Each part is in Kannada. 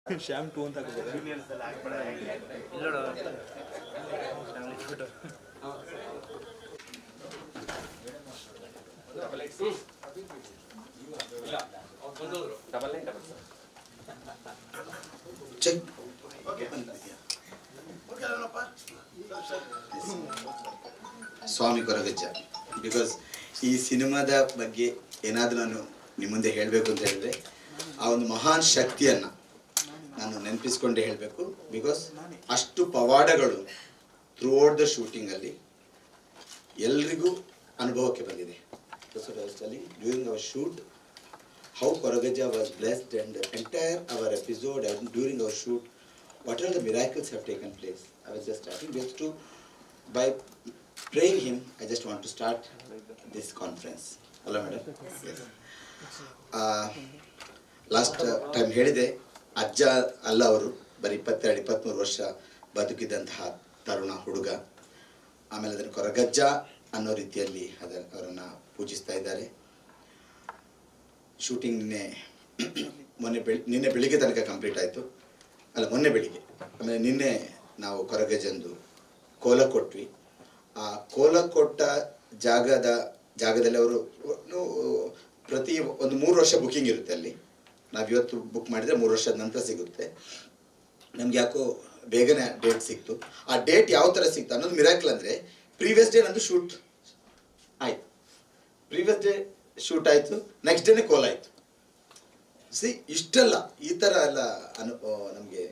ಶ್ಯಾಮ್ ಟೂ ಅಂತ ಹಾಕಿದ್ದಾರೆ ಇಲ್ಲೋಡು photo check Swami Koragajja because ಈ ಸಿನಿಮಾದ ಬಗ್ಗೆ ಏನಾದರೂ ನಾನು ನಿಮ್ಮ ಮುಂದೆ ಹೇಳಬೇಕು ಅಂತ ಹೇಳಿದ್ರೆ ಆ ಒಂದು ಮಹಾನ್ ಶಕ್ತಿಯನ್ನು ನಾನು ನೆನಪಿಸ್ಕೊಂಡೇ ಹೇಳಬೇಕು ಬಿಕಾಸ್ ಅಷ್ಟು ಪವಾಡಗಳು ಥ್ರೂ ಔಟ್ ದ ಶೂಟಿಂಗಲ್ಲಿ ಎಲ್ರಿಗೂ ಅನುಭವಕ್ಕೆ ಬಂದಿದೆ during our shoot how Koragaja was blessed and the entire our episode and during our shoot, what are the miracles have taken place. I was just starting just to, by praying him, I just want to start this conference. Hello, madam. Yes. Last time ಹೇಳಿದೆ ಅಜ್ಜ ಅಲ್ಲ ಅವರು ಬರೀ ಇಪ್ಪತ್ತೆರಡು ಇಪ್ಪತ್ತ್ಮೂರು ವರ್ಷ ಬದುಕಿದಂತಹ ತರುಣ ಹುಡುಗ ಆಮೇಲೆ ಅದನ್ನು ಕೊರಗಜ್ಜ ಅನ್ನೋ ರೀತಿಯಲ್ಲಿ ಅದ ಅವರನ್ನು ಪೂಜಿಸ್ತಾ ಇದ್ದಾರೆ ಶೂಟಿಂಗ್ ನಿನ್ನೆ ಮೊನ್ನೆ ಬೆಳಿ ನಿನ್ನೆ ಬೆಳಿಗ್ಗೆ ತನಕ ಕಂಪ್ಲೀಟ್ ಆಯಿತು ಅಲ್ಲ ಮೊನ್ನೆ ಬೆಳಿಗ್ಗೆ ಆಮೇಲೆ ನಿನ್ನೆ ನಾವು ಕೊರಗಜಂದು ಕೋಲ ಕೊಟ್ವಿ ಆ ಕೋಲ ಕೊಟ್ಟ ಜಾಗದ ಜಾಗದಲ್ಲಿ ಅವರು ಪ್ರತಿ ಒಂದು ಮೂರು ವರ್ಷ ಬುಕ್ಕಿಂಗ್ ಇರುತ್ತೆ ಅಲ್ಲಿ ನಾವು ಇವತ್ತು ಬುಕ್ ಮಾಡಿದರೆ ಮೂರು ವರ್ಷದ ನಂತರ ಸಿಗುತ್ತೆ ನಮ್ಗೆ ಯಾಕೋ ಬೇಗನೆ ಡೇಟ್ ಸಿಕ್ತು ಆ ಡೇಟ್ ಯಾವ ಥರ ಸಿಕ್ತು ಅನ್ನೋದು ಮಿರಾಕಲ್ ಅಂದರೆ ಪ್ರೀವಿಯಸ್ ಡೇ ನಂದು ಶೂಟ್ ಆಯ್ತು ಪ್ರೀವಿಯಸ್ ಡೇ ಶೂಟ್ ಆಯಿತು ನೆಕ್ಸ್ಟ್ ಡೇನೆ ಕೋಲ್ ಆಯಿತು ಸಿ ಇಷ್ಟಲ್ಲ ಈ ಥರ ಎಲ್ಲ ಅನು ನಮಗೆ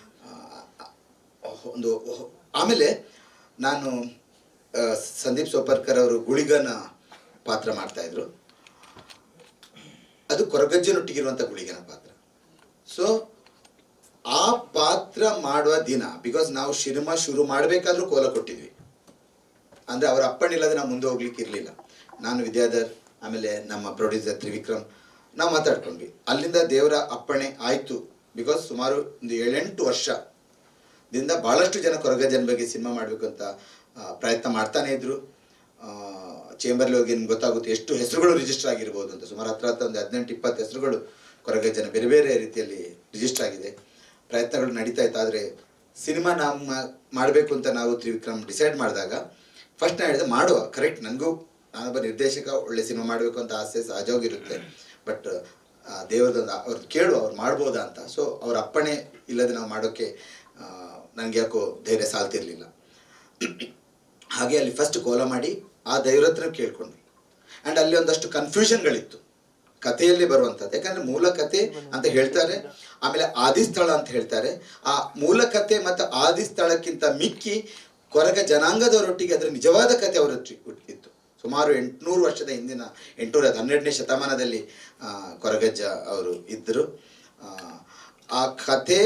ಒಂದು ಆಮೇಲೆ ನಾನು ಆ, ಸಂದೀಪ್ ಸೋಪರ್ಕರ್ ಅವರು ಗುಳಿಗನ ಪಾತ್ರ ಮಾಡ್ತಾ ಇದ್ರು ಅದು ಕೊರಗಜ್ಜನೊಟ್ಟಿಗಿರುವಂಥ ಗುಳಿಗನ ಪಾತ್ರ ಸೊ ಆ ಪಾತ್ರ ಮಾಡುವ ದಿನ ಬಿಕಾಸ್ ನಾವು ಸಿನಿಮಾ ಶುರು ಮಾಡಬೇಕಾದ್ರೂ ಕೋಲ ಕೊಟ್ಟಿದ್ವಿ ಅಂದರೆ ಅವರ ಅಪ್ಪಣ್ಣಿಲ್ಲದೆ ನಾವು ಮುಂದೆ ಹೋಗ್ಲಿಕ್ಕೆ ಇರಲಿಲ್ಲ ನಾನು ವಿದ್ಯಾಧರ್ ಆಮೇಲೆ ನಮ್ಮ ಪ್ರೊಡ್ಯೂಸರ್ ತ್ರಿವಿಕ್ರಮ್ ನಾವು ಮಾತಾಡ್ಕೊಂಡ್ವಿ ಅಲ್ಲಿಂದ ದೇವರ ಅಪ್ಪಣೆ ಆಯಿತು ಬಿಕಾಸ್ ಸುಮಾರು ಒಂದು ಏಳೆಂಟು ವರ್ಷದಿಂದ ಭಾಳಷ್ಟು ಜನ ಕೊರಗಜ್ಜನ ಬಗ್ಗೆ ಸಿನಿಮಾ ಮಾಡಬೇಕು ಅಂತ ಆ, ಪ್ರಯತ್ನ ಮಾಡ್ತಾನೆ ಇದ್ರು ಚೇಂಬರ್ಲಿ ಹೋಗಿ ನಿಮ್ಗೆ ಗೊತ್ತಾಗುತ್ತೆ ಎಷ್ಟು ಹೆಸರುಗಳು ರಿಜಿಸ್ಟರ್ ಆಗಿರ್ಬೋದು ಅಂತ ಸುಮಾರು ಹತ್ರ ಹತ್ರ ಒಂದು ಹದಿನೆಂಟು ಇಪ್ಪತ್ತು ಹೆಸರುಗಳು ಕೊರಗಜ್ಜನ ಬೇರೆ ಬೇರೆ ರೀತಿಯಲ್ಲಿ ರಿಜಿಸ್ಟರ್ ಆಗಿದೆ ಪ್ರಯತ್ನಗಳು ನಡೀತಾ ಇತ್ತು ಆದರೆ ಸಿನಿಮಾ ನಾವು ಮಾಡಬೇಕು ಅಂತ ನಾವು ತ್ರಿವಿಕ್ರಮ್ ಡಿಸೈಡ್ ಮಾಡಿದಾಗ ಫಸ್ಟ್ ನಾನು ಹೇಳಿದೆ ಮಾಡುವ ಕರೆಕ್ಟ್ ನನಗೂ ನಾನೊಬ್ಬ ನಿರ್ದೇಶಕ ಒಳ್ಳೆ ಸಿನಿಮಾ ಮಾಡಬೇಕು ಅಂತ ಆಸೆ ಸಹಜವಾಗಿರುತ್ತೆ ಬಟ್ ದೇವ್ರದೊಂದು ಅವ್ರದ್ದು ಕೇಳು ಅವ್ರು ಮಾಡ್ಬೋದಾ ಅಂತ ಸೊ ಅವ್ರ ಅಪ್ಪಣೆ ಇಲ್ಲದೆ ನಾವು ಮಾಡೋಕ್ಕೆ ನನಗೆ ಯಾಕೋ ಧೈರ್ಯ ಸಾಲ್ತಿರ್ಲಿಲ್ಲ ಹಾಗೆ ಅಲ್ಲಿ ಫಸ್ಟ್ ಕೋಲ ಮಾಡಿ ಆ ದೇವ್ರ ಹತ್ರ ಕೇಳ್ಕೊಂಡ್ವಿ ಆ್ಯಂಡ್ ಅಲ್ಲಿ ಒಂದಷ್ಟು ಕನ್ಫ್ಯೂಷನ್ಗಳಿತ್ತು ಕಥೆಯಲ್ಲಿ ಬರುವಂಥದ್ದು ಯಾಕಂದ್ರೆ ಮೂಲ ಕಥೆ ಅಂತ ಹೇಳ್ತಾರೆ ಆಮೇಲೆ ಆದಿಸ್ಥಳ ಅಂತ ಹೇಳ್ತಾರೆ ಆ ಮೂಲ ಕಥೆ ಮತ್ತು ಆದಿಸ್ಥಳಕ್ಕಿಂತ ಮಿಕ್ಕಿ ಕೊರಗ ಜನಾಂಗದವರೊಟ್ಟಿಗೆ ಅದರ ನಿಜವಾದ ಕಥೆ ಅವರ ಇತ್ತು ಸುಮಾರು ಎಂಟುನೂರು ವರ್ಷದ ಹಿಂದಿನ ಎಂಟುನೂರ ಹನ್ನೆರಡನೇ ಶತಮಾನದಲ್ಲಿ ಆ, ಕೊರಗಜ್ಜ ಅವರು ಇದ್ದರು ಆ, ಆ ಕಥೆ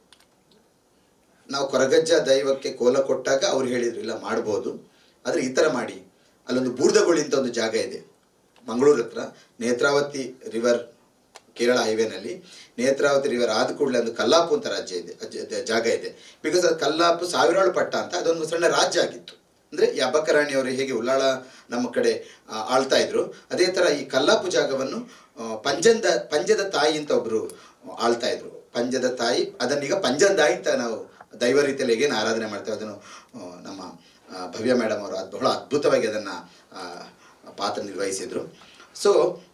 ನಾವು ಕೊರಗಜ್ಜ ದೈವಕ್ಕೆ ಕೋಲ ಕೊಟ್ಟಾಗ ಅವ್ರು ಹೇಳಿದ್ರು ಇಲ್ಲ ಮಾಡ್ಬೋದು ಆದರೆ ಈ ಥರ ಮಾಡಿ ಅಲ್ಲೊಂದು ಬೂರ್ದಗೊಳಿ ಅಂತ ಒಂದು ಜಾಗ ಇದೆ ಮಂಗಳೂರು ಹತ್ರ ನೇತ್ರಾವತಿ ರಿವರ್ ಕೇರಳ ಹೈವೇನಲ್ಲಿ ನೇತ್ರಾವತಿ ರಿವರ್ ಆದ ಕೂಡಲೇ ಒಂದು ಕಲ್ಲಾಪು ಅಂತ ರಾಜ್ಯ ಇದೆ ಅಜ್- ಅದ್ ಜಾಗ ಇದೆ ಬಿಕಾಸ್ ಅದು ಕಲ್ಲಾಪು ಸಾವಿರಾಳು ಪಟ್ಟ ಅಂತ ಅದೊಂದು ಸಣ್ಣ ರಾಜ್ಯ ಆಗಿತ್ತು ಅಂದರೆ ಈ ಅಬ್ಬಕರಾಣಿಯವರು ಹೇಗೆ ಉಳ್ಳಾಳ ನಮ್ಮ ಕಡೆ ಆ, ಆಳ್ತಾ ಇದ್ರು ಅದೇ ಥರ ಈ ಕಲ್ಲಾಪು ಜಾಗವನ್ನು ಆ, ಪಂಜದ ಪಂಜದ ತಾಯಿ ಅಂತ ಒಬ್ಬರು ಆಳ್ತಾ ಇದ್ರು ಪಂಜದ ತಾಯಿ ಅದನ್ನೀಗ ಪಂಜಂದಾಯಿ ಅಂತ ನಾವು ದೈವ ರೀತಿಯಲ್ಲಿ ಹೇಗೆ ಆರಾಧನೆ ಮಾಡ್ತೇವೆ ಅದನ್ನು ಆ, ನಮ್ಮ ಆ, ಭವ್ಯ ಮೇಡಮ್ ಅವರು ಅದು ಬಹಳ ಅದ್ಭುತವಾಗಿ ಅದನ್ನು ಪಾತ್ರ ನಿರ್ವಹಿಸಿದರು ಸೊ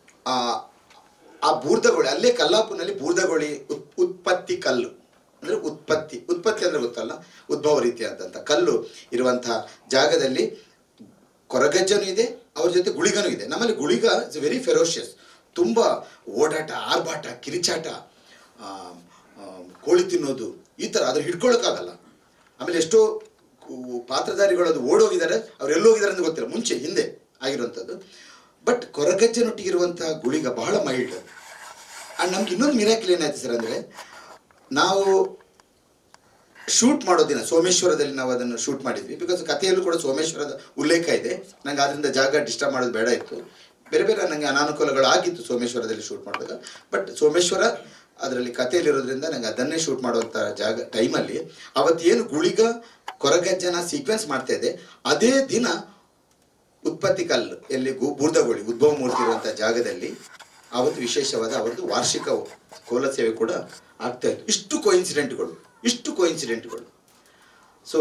ಆ ಬೂರ್ದಗೋಳಿ ಅಲ್ಲೇ ಕಲ್ಲಾಪುನಲ್ಲಿ ಬೂರ್ದಗೋಳಿ ಉತ್ ಉತ್ಪತ್ತಿ ಕಲ್ಲು ಅಂದರೆ ಉತ್ಪತ್ತಿ ಉತ್ಪತ್ತಿ ಅಂದರೆ ಗೊತ್ತಲ್ಲ ಉದ್ಭವ ರೀತಿಯಾದಂಥ ಕಲ್ಲು ಇರುವಂತಹ ಜಾಗದಲ್ಲಿ ಕೊರಗಜ್ಜನೂ ಇದೆ ಅವ್ರ ಜೊತೆ ಗುಳಿಗನೂ ಇದೆ ನಮ್ಮಲ್ಲಿ ಗುಳಿಗ ಇಸ್ ವೆರಿ ಫೆರೋಷಿಯಸ್ ತುಂಬ ಓಡಾಟ ಆರ್ಭಾಟ ಕಿರಿಚಾಟ ಆ, ಆ, ಕೋಳಿ ತಿನ್ನೋದು ಈ ಥರ ಅದ್ರ ಹಿಡ್ಕೊಳ್ಳೋಕ್ಕಾಗಲ್ಲ ಆಮೇಲೆ ಎಷ್ಟೋ ಕು- ಪಾತ್ರಧಾರಿಗಳು ಅದು ಓಡೋಗಿದ್ದಾರೆ ಅವ್ರು ಎಲ್ಲೋಗಿದ್ದಾರೆ ಅಂತ ಗೊತ್ತಿಲ್ಲ ಮುಂಚೆ ಹಿಂದೆ ಆಗಿರುವಂಥದ್ದು ಬಟ್ ಕೊರಗಜ್ಜನೊಟ್ಟಿಗಿರುವಂತಹ ಗುಳಿಗ ಬಹಳ ಮೈಲ್ಡ್ ಆ್ಯಂಡ್ ನಮ್ಗೆ ಇನ್ನೊಂದು ಮಿರಾಕಿಲ್ ಏನಾಯ್ತು ಸರ್ ಅಂದರೆ ನಾವು ಶೂಟ್ ಮಾಡೋ ದಿನ ಸೋಮೇಶ್ವರದಲ್ಲಿ ನಾವು ಅದನ್ನು ಶೂಟ್ ಮಾಡಿದ್ವಿ ಬಿಕಾಸ್ ಕಥೆಯಲ್ಲೂ ಕೂಡ ಸೋಮೇಶ್ವರದ ಉಲ್ಲೇಖ ಇದೆ ನಂಗೆ ಅದರಿಂದ ಜಾಗ ಡಿಸ್ಟರ್ಬ್ ಮಾಡೋದು ಬೇಡ ಇತ್ತು ಬೇರೆ ಬೇರೆ ನನಗೆ ಅನಾನುಕೂಲಗಳು ಆಗಿತ್ತು ಸೋಮೇಶ್ವರದಲ್ಲಿ ಶೂಟ್ ಮಾಡಿದಾಗ ಬಟ್ ಸೋಮೇಶ್ವರ ಅದರಲ್ಲಿ ಕಥೆಯಲ್ಲಿರೋದ್ರಿಂದ ನಂಗೆ ಅದನ್ನೇ ಶೂಟ್ ಮಾಡುವಂಥ ಜಾಗ ಟೈಮಲ್ಲಿ ಅವತ್ತೇನು ಗುಳಿಗ ಕೊರಗಜ್ಜನ ಸೀಕ್ವೆನ್ಸ್ ಮಾಡ್ತಾ ಇದೆ ಅದೇ ದಿನ ಉತ್ಪತ್ತಿ ಕಲ್ಲು ಎಲ್ಲಿ ಗು ಬೂರ್ದಗೋಳಿ ಉದ್ಭವ ಮೂರ್ತಿ ಇರುವಂಥ ಜಾಗದಲ್ಲಿ ಆವತ್ತು ವಿಶೇಷವಾದ ಅವತ್ತು ವಾರ್ಷಿಕ ಕೋಲ ಸೇವೆ ಕೂಡ ಆಗ್ತಾ ಇತ್ತು ಇಷ್ಟು ಕೋಇನ್ಸಿಡೆಂಟ್ಗಳು ಇಷ್ಟು ಕೋಇನ್ಸಿಡೆಂಟ್ಗಳು ಸೊ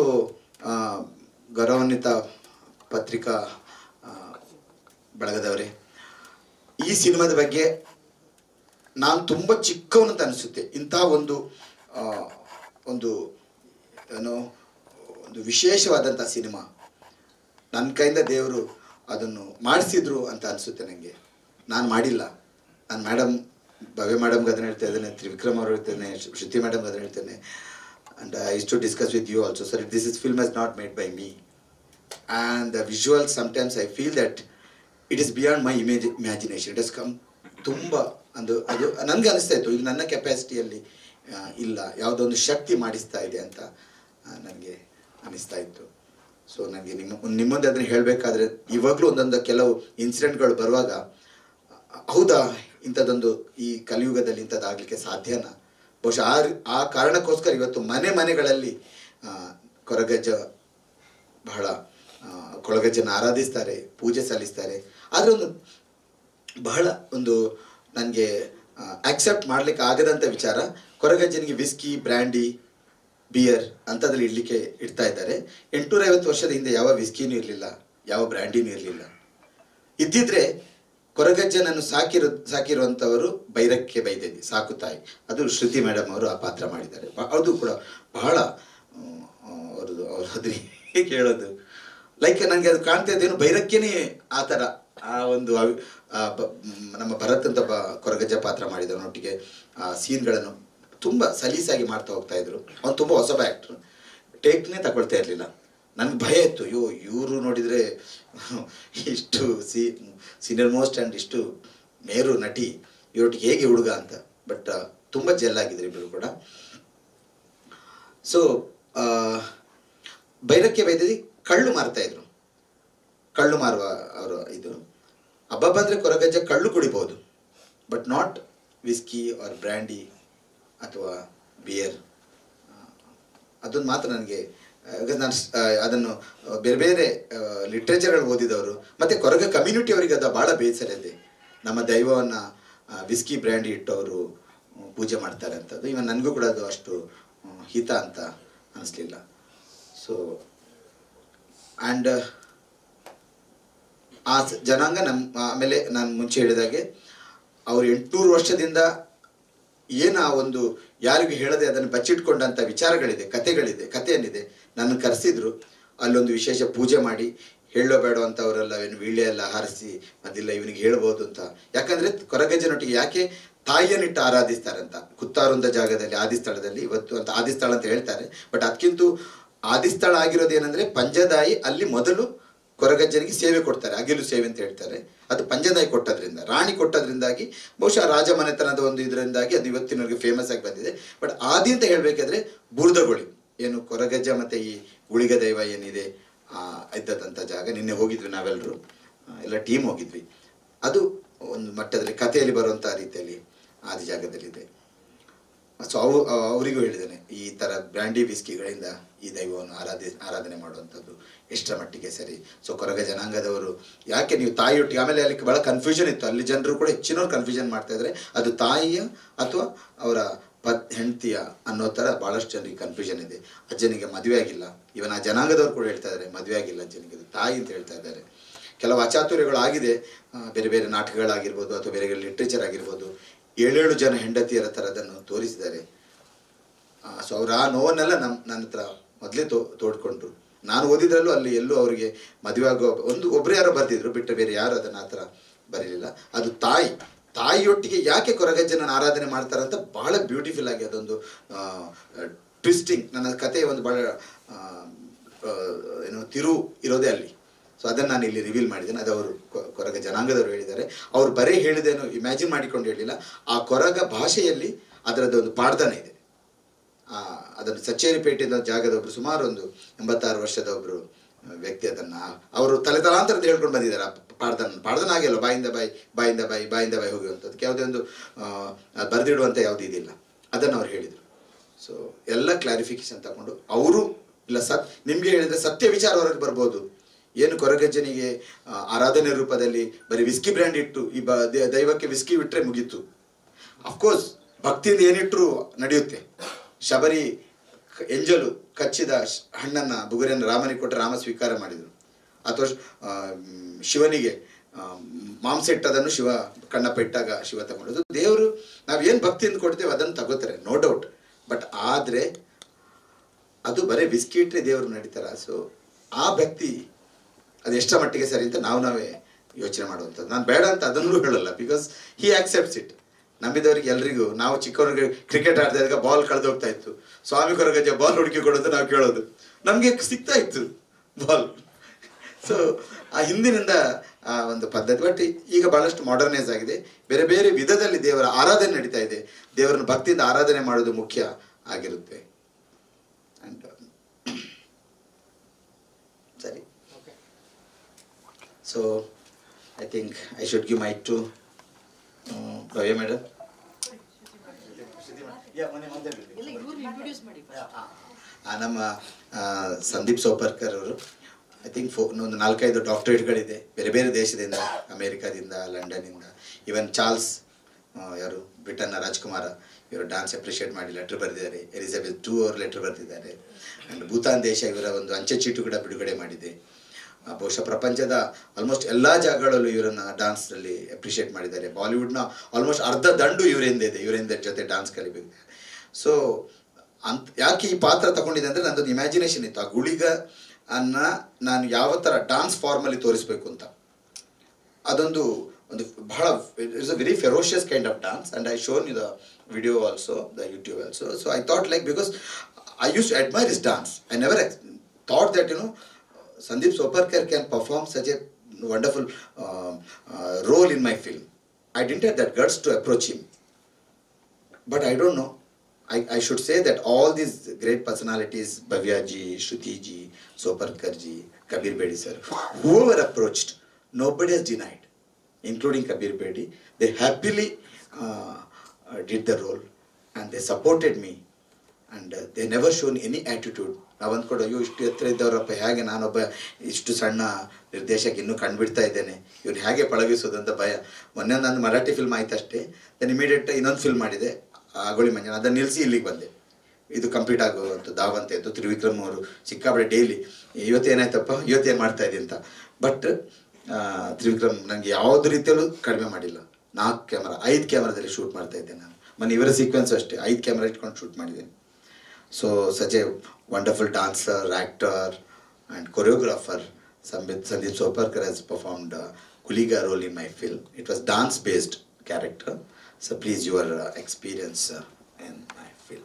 ಗೌರವಾನ್ವಿತ ಪತ್ರಿಕಾ ಆ, ಬಳಗದವರೇ ಈ ಸಿನಿಮಾದ ಬಗ್ಗೆ ನಾನು ತುಂಬ ಚಿಕ್ಕವನು ಅಂತ ಅನಿಸುತ್ತೆ ಇಂತಹ ಒಂದು ಆ, ಒಂದು ಏನೋ ಒಂದು ವಿಶೇಷವಾದಂಥ ಸಿನಿಮಾ ನನ್ನ ಕೈಯಿಂದ ದೇವರು ಅದನ್ನು ಮಾಡಿಸಿದ್ರು ಅಂತ ಅನಿಸುತ್ತೆ ನನಗೆ ನಾನು ಮಾಡಿಲ್ಲ ನಾನು ಮೇಡಮ್ ಭವ್ಯ ಮೇಡಮ್ಗೆ ಅದನ್ನ ಹೇಳ್ತಾ ಇದ್ದೇನೆ ತ್ರಿವಿಕ್ರಮ್ ಅವ್ರು ಹೇಳ್ತೇನೆ ಶ್- ಶ್ರುತಿ ಮೇಡಮ್ಗೆ ಅದನ್ನ ಹೇಳ್ತೇನೆ and I is to discuss with you also sir this is film is not made by me and the visual sometimes I feel that it is beyond my image imagination it is come ತುಂಬ ಅದು ಅದು ನನಗೆ ಅನಿಸ್ತಾ ಇತ್ತು ಈಗ ನನ್ನ ಕೆಪಾಸಿಟಿಯಲ್ಲಿ ಇಲ್ಲ ಯಾವುದೋ ಒಂದು ಶಕ್ತಿ ಮಾಡಿಸ್ತಾ ಇದೆ ಅಂತ ನನಗೆ ಅನಿಸ್ತಾ ಇತ್ತು ಸೊ ನನಗೆ ನಿಮ್ಮ ನಿಮ್ಮ ಮುಂದೆ ಅದನ್ನು ಹೇಳಬೇಕಾದ್ರೆ ಇವಾಗಲೂ ಒಂದೊಂದು ಕೆಲವು ಇನ್ಸಿಡೆಂಟ್ಗಳು ಬರುವಾಗ ಹೌದಾ ಇಂಥದ್ದೊಂದು ಈ ಕಲಿಯುಗದಲ್ಲಿ ಇಂಥದ್ದಾಗಲಿಕ್ಕೆ ಸಾಧ್ಯನಾ ಬಹುಶಃ ಆ ಆ ಕಾರಣಕ್ಕೋಸ್ಕರ ಇವತ್ತು ಮನೆ ಮನೆಗಳಲ್ಲಿ ಆ, ಕೊರಗಜ್ಜ ಬಹಳ ಆ, ಕೊಳಗಜ್ಜನ ಆರಾಧಿಸ್ತಾರೆ ಪೂಜೆ ಸಲ್ಲಿಸ್ತಾರೆ ಆದರೆ ಒಂದು ಬಹಳ ಒಂದು ನನಗೆ ಆಕ್ಸೆಪ್ಟ್ ಮಾಡ್ಲಿಕ್ಕೆ ಆಗದಂಥ ವಿಚಾರ ಕೊರಗಜ್ಜನಿಗೆ ವಿಸ್ಕಿ ಬ್ರ್ಯಾಂಡಿ ಬಿಯರ್ ಅಂಥದ್ರಲ್ಲಿ ಇಡ್ಲಿಕ್ಕೆ ಇಡ್ತಾ ಇದ್ದಾರೆ ಎಂಟುನೂರ ಐವತ್ತು ವರ್ಷದ ಹಿಂದೆ ಯಾವ ವಿಸ್ಕಿನೂ ಇರಲಿಲ್ಲ ಯಾವ ಬ್ರ್ಯಾಂಡಿನೂ ಇರಲಿಲ್ಲ ಇದ್ದಿದ್ರೆ ಕೊರಗಜ್ಜನನ್ನು ಸಾಕಿರೋ ಸಾಕಿರುವಂಥವರು ಬೈರಕ್ಕೆ ಬೈದೇವಿ ಸಾಕು ತಾಯಿ ಅದು ಶ್ರುತಿ ಮೇಡಮ್ ಅವರು ಆ ಪಾತ್ರ ಮಾಡಿದ್ದಾರೆ ಬ- ಅದು ಕೂಡ ಬಹಳ ಅವ್ರದ್ದು ಅವ್ರ ಅದ್ರ ಹೇಗೆ ಹೇಳೋದು ಲೈಕ್ ನನಗೆ ಅದು ಕಾಣ್ತಾ ಇದ್ದೇನು ಬೈರಕ್ಕೇನೆ ಆ ಥರ ಆ ಒಂದು ಅವಿ- ಆ ಬ- ಮ್, ನಮ್ಮ ಭರತ್ ಅಂತ ಬ ಕೊರಗಜ್ಜ ಪಾತ್ರ ಮಾಡಿದವನೊಟ್ಟಿಗೆ ಆ ಸೀನ್ಗಳನ್ನು ತುಂಬ ಸಲೀಸಾಗಿ ಮಾಡ್ತಾ ಹೋಗ್ತಾ ಇದ್ರು ಅವ್ನು ತುಂಬ ಹೊಸಬ ಆ್ಯಕ್ಟ್ರು ಟೇಕ್ನೇ ತಗೊಳ್ತಾ ಇರಲಿಲ್ಲ ನನಗೆ ಭಯ ಇತ್ತು ಅಯ್ಯೋ ಇವರು ನೋಡಿದರೆ ಇಷ್ಟು ಸಿ ಸೀನಿಯರ್ ಮೋಸ್ಟ್ ಆ್ಯಂಡ್ ಇಷ್ಟು ಮೇರು ನಟಿ ಇವರೊಟ್ಟಿಗೆ ಹೇಗೆ ಹುಡುಗ ಅಂತ ಬಟ್ ತುಂಬ ಜೆಲ್ಲಾಗಿದ್ರು ಇಬ್ಬರು ಕೂಡ ಸೊ ಬೈರಕ್ಕೆ ಬೈದದಿ ಕಳ್ಳು ಮಾರ್ತಾ ಇದ್ರು ಕಳ್ಳು ಮಾರುವ ಅವರು ಇದು ಹಬ್ಬ ಬಂದರೆ ಕೊರಗಜ್ಜ ಕಳ್ಳು ಕುಡಿಬೋದು but not whisky or brandy ಅಥವಾ ಬಿಯರ್ ಅದನ್ನು ಮಾತ್ರ ನನಗೆ ನಾನು ಅದನ್ನು ಆ, ಬೇರೆ ಬೇರೆ ಲಿಟ್ರೇಚರ್ಗಳು ಓದಿದವರು ಮತ್ತು ಕೊರಗ ಕಮ್ಯುನಿಟಿ ಅವರಿಗೆ ಅದು ಭಾಳ ಬೇಸರ ಇದೆ ನಮ್ಮ ದೈವವನ್ನು ವಿಸ್ಕಿ ಬ್ರ್ಯಾಂಡಿ ಇಟ್ಟವರು ಆ, ಪೂಜೆ ಮಾಡ್ತಾರೆ ಅಂತದ್ದು ಇವನ್ ನನಗೂ ಕೂಡ ಅದು ಅಷ್ಟು ಆ, ಹಿತ ಅಂತ ಅನಿಸ್ಲಿಲ್ಲ ಸೊ ಆ್ಯಂಡ್ ಆ ಸ- ಜನಾಂಗ ನಮ್ಮ ಆಮೇಲೆ ನಾನು ಮುಂಚೆ ಹೇಳಿದಾಗೆ ಅವರು ಎಂಟುನೂರು ವರ್ಷದಿಂದ ಏನು ಆ ಒಂದು ಯಾರಿಗೂ ಹೇಳದೆ ಅದನ್ನು ಬಚ್ಚಿಟ್ಕೊಂಡಂಥ ವಿಚಾರಗಳಿದೆ ಕಥೆಗಳಿದೆ ಕಥೆಯನ್ನಿದೆ ನನ್ನ ಕರೆಸಿದ್ರು ಅಲ್ಲೊಂದು ವಿಶೇಷ ಪೂಜೆ ಮಾಡಿ ಹೇಳೋ ಬೇಡ ಅಂತ ಅವರೆಲ್ಲ ಏನು ವೀಳ್ಯ ಎಲ್ಲ ಹಾರಿಸಿ ಅದಿಲ್ಲ ಇವನಿಗೆ ಹೇಳ್ಬೋದು ಅಂತ ಯಾಕಂದ್ರೆ ಕೊರಗಜ್ಜನೊಟ್ಟಿಗೆ ಯಾಕೆ ತಾಯಿಯನ್ನಿಟ್ಟು ಆರಾಧಿಸ್ತಾರಂತ ಕುತ್ತಾರುಂದ ಜಾಗದಲ್ಲಿ ಆದಿಸ್ಥಳದಲ್ಲಿ ಇವತ್ತು ಅಂತ ಆದಿಸ್ಥಳ ಅಂತ ಹೇಳ್ತಾರೆ ಬಟ್ ಅದಕ್ಕಿಂತ ಆದಿಸ್ಥಳ ಆಗಿರೋದು ಏನಂದ್ರೆ ಪಂಜದಾಯಿ ಅಲ್ಲಿ ಮೊದಲು ಕೊರಗಜ್ಜನಿಗೆ ಸೇವೆ ಕೊಡ್ತಾರೆ ಅಗಿಲು ಸೇವೆ ಅಂತ ಹೇಳ್ತಾರೆ ಅದು ಪಂಜದಾಯಿ ಕೊಟ್ಟದ್ರಿಂದ ರಾಣಿ ಕೊಟ್ಟದ್ರಿಂದಾಗಿ ಬಹುಶಃ ರಾಜಮನೆತನದ ಒಂದು ಇದರಿಂದಾಗಿ ಅದು ಇವತ್ತಿನವರೆಗೆ ಫೇಮಸ್ ಆಗಿ ಬಂದಿದೆ ಬಟ್ ಆದಿ ಅಂತ ಹೇಳಬೇಕಾದ್ರೆ ಬುರ್ದಗೊಳಿ ಏನು ಕೊರಗಜ್ಜ ಮತ್ತೆ ಈ ಗುಳಿಗ ದೈವ ಏನಿದೆ ಆ, ಇದ್ದದಂಥ ಜಾಗ ನಿನ್ನೆ ಹೋಗಿದ್ವಿ ನಾವೆಲ್ಲರೂ ಎಲ್ಲ ಟೀಮ್ ಹೋಗಿದ್ವಿ ಅದು ಒಂದು ಮಟ್ಟದಲ್ಲಿ ಕಥೆಯಲ್ಲಿ ಬರುವಂಥ ರೀತಿಯಲ್ಲಿ ಆದಿ ಜಾಗದಲ್ಲಿದೆ ಸೊ ಅವು ಅವರಿಗೂ ಹೇಳಿದ್ದೇನೆ ಈ ಥರ ಬ್ರ್ಯಾಂಡಿ ವಿಸ್ಕಿಗಳಿಂದ ಈ ದೈವವನ್ನು ಆರಾಧಿ ಆರಾಧನೆ ಮಾಡುವಂಥದ್ದು ಎಷ್ಟರ ಮಟ್ಟಿಗೆ ಸರಿ ಸೊ ಕೊರಗ ಜನಾಂಗದವರು ಯಾಕೆ ನೀವು ತಾಯಿಯೊಟ್ಟಿಗೆ ಆಮೇಲೆ ಅಲ್ಲಿ ಬಹಳ ಕನ್ಫ್ಯೂಷನ್ ಇತ್ತು ಅಲ್ಲಿ ಜನರು ಕೂಡ ಹೆಚ್ಚಿನವ್ರು ಕನ್ಫ್ಯೂಷನ್ ಮಾಡ್ತಾ ಇದ್ದಾರೆ ಅದು ತಾಯಿಯ ಅಥವಾ ಅವರ ಪತ್ ಹೆಂಡತಿಯ ಅನ್ನೋ ಥರ ಭಾಳಷ್ಟು ಜನರಿಗೆ ಕನ್ಫ್ಯೂಷನ್ ಇದೆ ಅಜ್ಜನಿಗೆ ಮದುವೆ ಆಗಿಲ್ಲ ಇವನ್ ಆ ಜನಾಂಗದವ್ರು ಕೂಡ ಹೇಳ್ತಾ ಇದ್ದಾರೆ ಮದುವೆ ಆಗಿಲ್ಲ ಅಜ್ಜನಿಗೆ ಅದು ತಾಯಿ ಅಂತ ಹೇಳ್ತಾ ಇದ್ದಾರೆ ಕೆಲವು ಅಚಾತುರ್ಯಗಳು ಆಗಿದೆ ಆ, ಬೇರೆ ಬೇರೆ ನಾಟಕಗಳಾಗಿರ್ಬೋದು ಅಥವಾ ಬೇರೆ ಬೇರೆ ಲಿಟ್ರೇಚರ್ ಆಗಿರ್ಬೋದು ಏಳೇಳು ಜನ ಹೆಂಡತಿಯರ ಥರದನ್ನು ತೋರಿಸಿದ್ದಾರೆ ಸೊ ಅವ್ರು ಆ ನೋವನ್ನೆಲ್ಲ ನಮ್ಮ ನನ್ನ ಹತ್ರ ಮೊದಲೇ ತೋ ತೋಡ್ಕೊಂಡ್ರು ನಾನು ಓದಿದ್ರಲ್ಲೂ ಅಲ್ಲಿ ಎಲ್ಲೂ ಅವರಿಗೆ ಮದುವೆ ಆಗೋ ಒಂದು ಒಬ್ಬರು ಯಾರೋ ಬರ್ತಿದ್ರು ಬಿಟ್ಟು ಬೇರೆ ಯಾರು ಅದನ್ನು ಆ ಥರ ಬರೀಲಿಲ್ಲ ಅದು ತಾಯಿ ತಾಯಿಯೊಟ್ಟಿಗೆ ಯಾಕೆ ಕೊರಗಜ್ಜನ ಆರಾಧನೆ ಮಾಡ್ತಾರೆ ಅಂತ ಬಹಳ ಬ್ಯೂಟಿಫುಲ್ ಆಗಿ ಅದೊಂದು ಟ್ವಿಸ್ಟಿಂಗ್ ನನ್ನ ಕಥೆಯ ಒಂದು ಬಹಳ ಆ, ಆ, ಏನು ತಿರು ಇರೋದೇ ಅಲ್ಲಿ ಸೊ ಅದನ್ನು ನಾನು ಇಲ್ಲಿ ರಿವೀಲ್ ಮಾಡಿದ್ದೇನೆ ಅದು ಅವರು ಕೊ- ಕೊರಗ ಜನಾಂಗದವರು ಹೇಳಿದ್ದಾರೆ ಅವರು ಬರೀ ಹೇಳಿದೇನು ಇಮ್ಯಾಜಿನ್ ಮಾಡಿಕೊಂಡು ಹೇಳಿಲ್ಲ ಆ ಕೊರಗ ಭಾಷೆಯಲ್ಲಿ ಅದರದ್ದು ಒಂದು ಪಾಡ್ದನ ಇದೆ ಆ, ಅದನ್ನು ಸಚ್ಚೇರಿಪೇಟೆಯಿಂದ ಜಾಗದ ಒಬ್ರು ಸುಮಾರು ಒಂದು ಎಂಬತ್ತಾರು ವರ್ಷದ ಒಬ್ರು ವ್ಯಕ್ತಿ ಅದನ್ನ ಅವರು ತಲೆ ತಲಾಂತರದ ಹೇಳ್ಕೊಂಡು ಬಂದಿದ್ದಾರೆ ಆ ಪಾಡ್ದನ ಪಾಡ್ದನ ಆಗಿಲ್ಲ ಬಾಯಿಂದ ಬಾಯಿ ಬಾಯಿಂದ ಬಾಯಿ ಬಾಯಿಂದ ಬಾಯಿ ಹೋಗುವಂಥದ್ದಕ್ಕೆ ಯಾವುದೇ ಒಂದು ಆ, ಬರೆದಿಡುವಂಥ ಯಾವುದೂ ಇದಿಲ್ಲ ಅದನ್ನು ಅವ್ರು ಹೇಳಿದರು ಸೊ ಎಲ್ಲ ಕ್ಲಾರಿಫಿಕೇಶನ್ ತಗೊಂಡು ಅವರು ಇಲ್ಲ ಸತ್ ನಿಮಗೆ ಹೇಳಿದರೆ ಸತ್ಯ ವಿಚಾರ ಹೊರಗೆ ಬರ್ಬೋದು ಏನು ಕೊರಗಜ್ಜನಿಗೆ ಆ, ಆರಾಧನೆ ರೂಪದಲ್ಲಿ ಬರೀ ವಿಸ್ಕಿ ಬ್ರ್ಯಾಂಡ್ ಇಟ್ಟು ಈ ಬ ದೇ- ದೈವಕ್ಕೆ ವಿಸ್ಕಿ ಬಿಟ್ರೆ ಮುಗೀತು ಅಫ್ಕೋರ್ಸ್ ಭಕ್ತಿಯಿಂದ ಏನಿಟ್ರು ನಡೆಯುತ್ತೆ ಶಬರಿ ಕ- ಎಂಜಲು ಕಚ್ಚಿದ ಶ್- ಹಣ್ಣನ್ನ ಬುಗುರಿಯನ್ನು ರಾಮನಿಗೆ ಕೊಟ್ಟರೆ ರಾಮ ಸ್ವೀಕಾರ ಮಾಡಿದರು ಅಥವಾ ಆ, ಮ್, ಶಿವನಿಗೆ ಆ, ಮಾಂಸ ಇಟ್ಟದನ್ನು ಶಿವ ಕಣ್ಣಪ್ಪ ಇಟ್ಟಾಗ ಶಿವ ತಗೊಂಡದ್ದು ದೇವರು ನಾವು ಏನು ಭಕ್ತಿಯಿಂದ ಕೊಡ್ತೇವೆ ಅದನ್ನು ತಗೋತಾರೆ ನೋ ಡೌಟ್ ಬಟ್ ಆದರೆ ಅದು ಬರೀ ವಿಸ್ಕಿ ಇಟ್ಟರೆ ದೇವರು ನಡೀತಾರ ಸೊ ಆ ಭಕ್ತಿ ಅದು ಎಷ್ಟರ ಮಟ್ಟಿಗೆ ಸರಿ ಅಂತ ನಾವು ನಾವೇ ಯೋಚನೆ ಮಾಡುವಂಥದ್ದು ನಾನು ಬೇಡ ಅಂತ ಅದನ್ನೂ ಹೇಳಲ್ಲ ಬಿಕಾಸ್ ಹಿ ಆಕ್ಸೆಪ್ಟ್ಸ್ ಇಟ್ ನಂಬಿದವರಿಗೆ ಎಲ್ರಿಗೂ ನಾವು ಚಿಕ್ಕವರಿಗೆ ಕ್ರಿಕೆಟ್ ಆಡ್ತಾ ಇದ್ದಾಗ ಬಾಲ್ ಕಳೆದು ಹೋಗ್ತಾ ಇತ್ತು ಸ್ವಾಮಿ ಕೊರಗಜ್ಜ ಬಾಲ್ ಹುಡುಕಿ ಕೊಡೋದು ನಾವು ಕೇಳೋದು ನಮಗೆ ಸಿಗ್ತಾ ಇತ್ತು ಬಾಲ್ ಸೊ ಆ ಹಿಂದಿನಿಂದ ಆ ಒಂದು ಪದ್ಧತಿ ಬಟ್ ಈಗ ಬಹಳಷ್ಟು ಮಾಡರ್ನೈಸ್ ಆಗಿದೆ ಬೇರೆ ಬೇರೆ ವಿಧದಲ್ಲಿ ದೇವರ ಆರಾಧನೆ ನಡೀತಾ ಇದೆ ದೇವರನ್ನು ಭಕ್ತಿಯಿಂದ ಆರಾಧನೆ ಮಾಡೋದು ಮುಖ್ಯ ಆಗಿರುತ್ತೆ And, uh, ಸರಿ so I think I should give mike to Bhavya madam ಇಲ್ಲ ಇವ್ರು ಇಂಟ್ರೊಡ್ಯೂಸ್ ಮಾಡಿ ಆ, ನಮ್ಮ ಆ, ಸಂದೀಪ್ ಸೋಪರ್ಕರ್ ಅವರು ಐ ಥಿಂಕ್ ಫೋ ಒಂದು ನಾಲ್ಕೈದು ಡಾಕ್ಟರೇಟ್ಗಳಿದೆ ಬೇರೆ ಬೇರೆ ದೇಶದಿಂದ ಅಮೇರಿಕಾದಿಂದ ಲಂಡನ್ನಿಂದ ಈವನ್ ಚಾರ್ಲ್ಸ್ ಆ, ಯಾರು ಬ್ರಿಟನ್ನ ರಾಜ್ಕುಮಾರ ಇವರು ಡಾನ್ಸ್ ಅಪ್ರಿಷಿಯೇಟ್ ಮಾಡಿ ಲೆಟರ್ ಬರೆದಿದ್ದಾರೆ ಎಲಿಜಬೆತ್ ಟೂ ಅವರು ಲೆಟರ್ ಬರೆದಿದ್ದಾರೆ ಆ್ಯಂಡ್ ಭೂತಾನ್ ದೇಶ ಇವರ ಒಂದು ಅಂಚೆ ಚೀಟು ಕೂಡ ಬಿಡುಗಡೆ ಮಾಡಿದೆ ಆ, ಬಹುಶಃ ಪ್ರಪಂಚದ ಆಲ್ಮೋಸ್ಟ್ ಎಲ್ಲ ಜಾಗಗಳಲ್ಲೂ ಇವರನ್ನ ಡಾನ್ಸ್ನಲ್ಲಿ ಅಪ್ರಿಷಿಯೇಟ್ ಮಾಡಿದ್ದಾರೆ ಬಾಲಿವುಡ್ನ ಆಲ್ಮೋಸ್ಟ್ ಅರ್ಧ ದಂಡು ಇವರಿಂದ ಇದೆ ಇವರಿಂದ ಜೊತೆ ಡಾನ್ಸ್ ಕಲಿಬೇಕು ಸೊ ಅಂತ ಯಾಕೆ ಈ ಪಾತ್ರ ತಗೊಂಡಿದೆ ಅಂದರೆ ನಂದೊಂದು ಇಮ್ಯಾಜಿನೇಷನ್ ಇತ್ತು ಆ ಗುಳಿಗ ಅನ್ನ ನಾನು ಯಾವ ಥರ ಡಾನ್ಸ್ ಫಾರ್ಮಲ್ಲಿ ತೋರಿಸ್ಬೇಕು ಅಂತ ಅದೊಂದು ಒಂದು ಬಹಳ it's a very ferocious kind of dance and I shown you the video also the YouTube also so I thought like because I use to admire is dance I never thought that you know Sandeep Soparkar can perform such a wonderful role in my film I didn't have that guts to approach him but I don't know. I, I should say that all these great personalities, Bhavya ji, Shruti ji, Soparkar ji, Kabir Bedi sir, whoever approached, nobody has denied, including Kabir Bedi. They happily uh, uh, did the role and they supported me and uh, they never shown any attitude. ನಾವು ಅಂದ್ಕೊಂಡು ಅಯ್ಯೋ ಇಷ್ಟು ಎತ್ತರ ಇದ್ದವರಪ್ಪ ಹೇಗೆ ನಾನೊಬ್ಬ ಇಷ್ಟು ಸಣ್ಣ ನಿರ್ದೇಶಕ ಇನ್ನೂ ಕಂಡುಬಿಡ್ತಾ ಇದ್ದೇನೆ ಇವ್ರು ಹೇಗೆ ಪಳಗಿಸೋದು ಅಂತ ಭಯ ಮೊನ್ನೆ ನಂದು ಮರಾಠಿ ಫಿಲ್ಮ್ ಆಯ್ತಷ್ಟೇ ದೆನ್ ಇಮಿಡಿಯೇಟ್ ಇನ್ನೊಂದು ಫಿಲ್ಮ್ ಮಾಡಿದೆ ಆಗೋಳಿ ಮಂಜನ ಅದನ್ನು ನಿಲ್ಲಿಸಿ ಇಲ್ಲಿಗೆ ಬಂದೆ ಇದು ಕಂಪ್ಲೀಟ್ ಆಗುವಂಥ ದಾವಂತೆ ಇತ್ತು ತ್ರಿವಿಕ್ರಮ್ ಅವರು ಸಿಕ್ಕಾಪಟ್ಟೆ ಡೈಲಿ ಇವತ್ತೇನಾಯ್ತಪ್ಪ ಇವತ್ತೇನು ಮಾಡ್ತಾ ಇದೆ ಅಂತ ಬಟ್ ತ್ರಿವಿಕ್ರಮ್ ನನಗೆ ಯಾವುದೇ ರೀತಿಯಲ್ಲೂ ಕಡಿಮೆ ಮಾಡಿಲ್ಲ ನಾಲ್ಕು ಕ್ಯಾಮರಾ ಐದು ಕ್ಯಾಮ್ರಾದಲ್ಲಿ ಶೂಟ್ ಮಾಡ್ತಾ ಇದ್ದೆ ನಾನು ಮೊನ್ನೆ ಇವರ ಸೀಕ್ವೆನ್ಸ್ ಅಷ್ಟೇ ಐದು ಕ್ಯಾಮ್ರಾ ಇಟ್ಕೊಂಡು ಶೂಟ್ ಮಾಡಿದ್ದೀನಿ so such a wonderful dancer actor and choreographer Sambit Sandeep Soparkar has performed uh, Kuliga role in my film. It was dance-based character. So please, your uh, experience uh, in my film.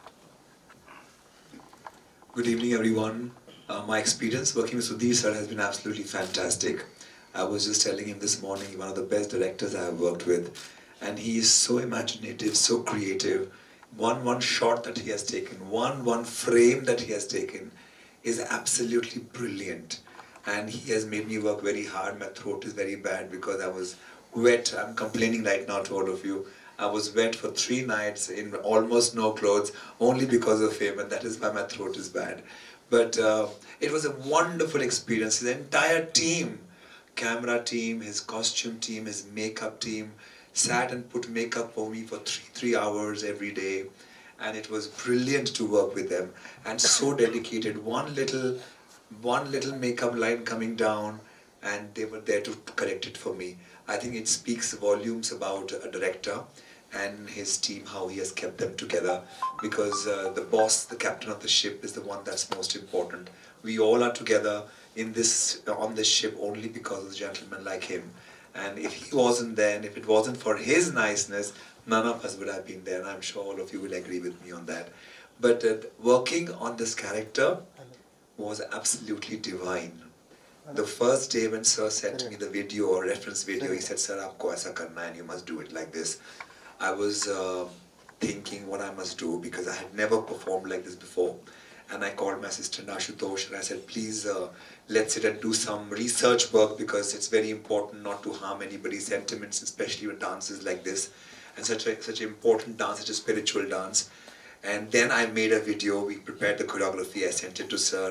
Good evening, everyone. Uh, my experience working with Sudhir sir has been absolutely fantastic. I was just telling him this morning, one of the best directors I have worked with, and he is so imaginative, so creative. One one shot that he has taken, one one frame that he has taken, is absolutely brilliant. And he has made me work very hard. My throat is very bad because I was wet. I'm complaining right now to all of you. I was wet for three nights in almost no clothes only because of him, and that is why my throat is bad. But uh, it was a wonderful experience. His entire team, camera team, his costume team, his makeup team, sat and put makeup for me for three three hours every day, and it was brilliant to work with them and so dedicated. One little, one little makeup line coming down, and they were there to correct it for me. I think it speaks volumes about a director and his team, how he has kept them together. Because uh, the boss, the captain of the ship, is the one that's most important. We all are together in this on this ship only because of gentlemen like him. And if he wasn't there, and if it wasn't for his niceness, none of us would have been there. And I'm sure all of you will agree with me on that. But uh, working on this character was absolutely divine. The first day when Sir sent me the video or reference video, he said, Sir, aapko aisa karna hai and you must do it like this. I was uh, thinking what I must do because I had never performed like this before. And I called my assistant Ashutosh and I said, please uh, let's sit and do some research work because it's very important not to harm anybody's sentiments, especially with dances like this. And such a such an important dance, such a spiritual dance. And then I made a video, we prepared the choreography, I sent it to Sir,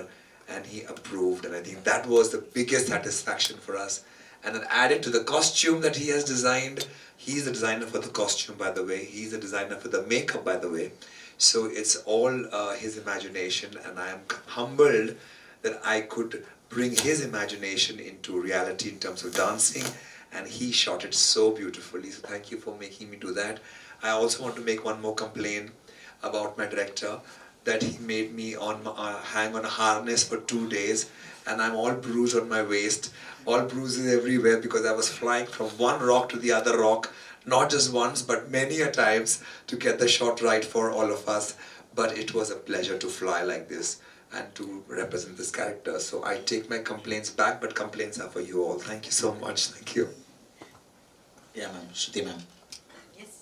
and he approved. And I think that was the biggest satisfaction for us. And then added to the costume that he has designed, he's the designer for the costume, by the way. He's the designer for the makeup, by the way. So it's all uh, his imagination, and I am humbled that I could bring his imagination into reality in terms of dancing, and he shot it so beautifully. So thank you for making me do that. I also want to make one more complaint about my director that he made me on my, uh, hang on a harness for two days, and I'm all bruised on my waist, all bruises everywhere because I was flying from one rock to the other rock, not just once but many a times to get the shot right for all of us. But it was a pleasure to fly like this and to represent this character. So I take my complaints back, but complaints are for you all. Thank you so much. Thank you. Ya ma'am Shruti ma'am yes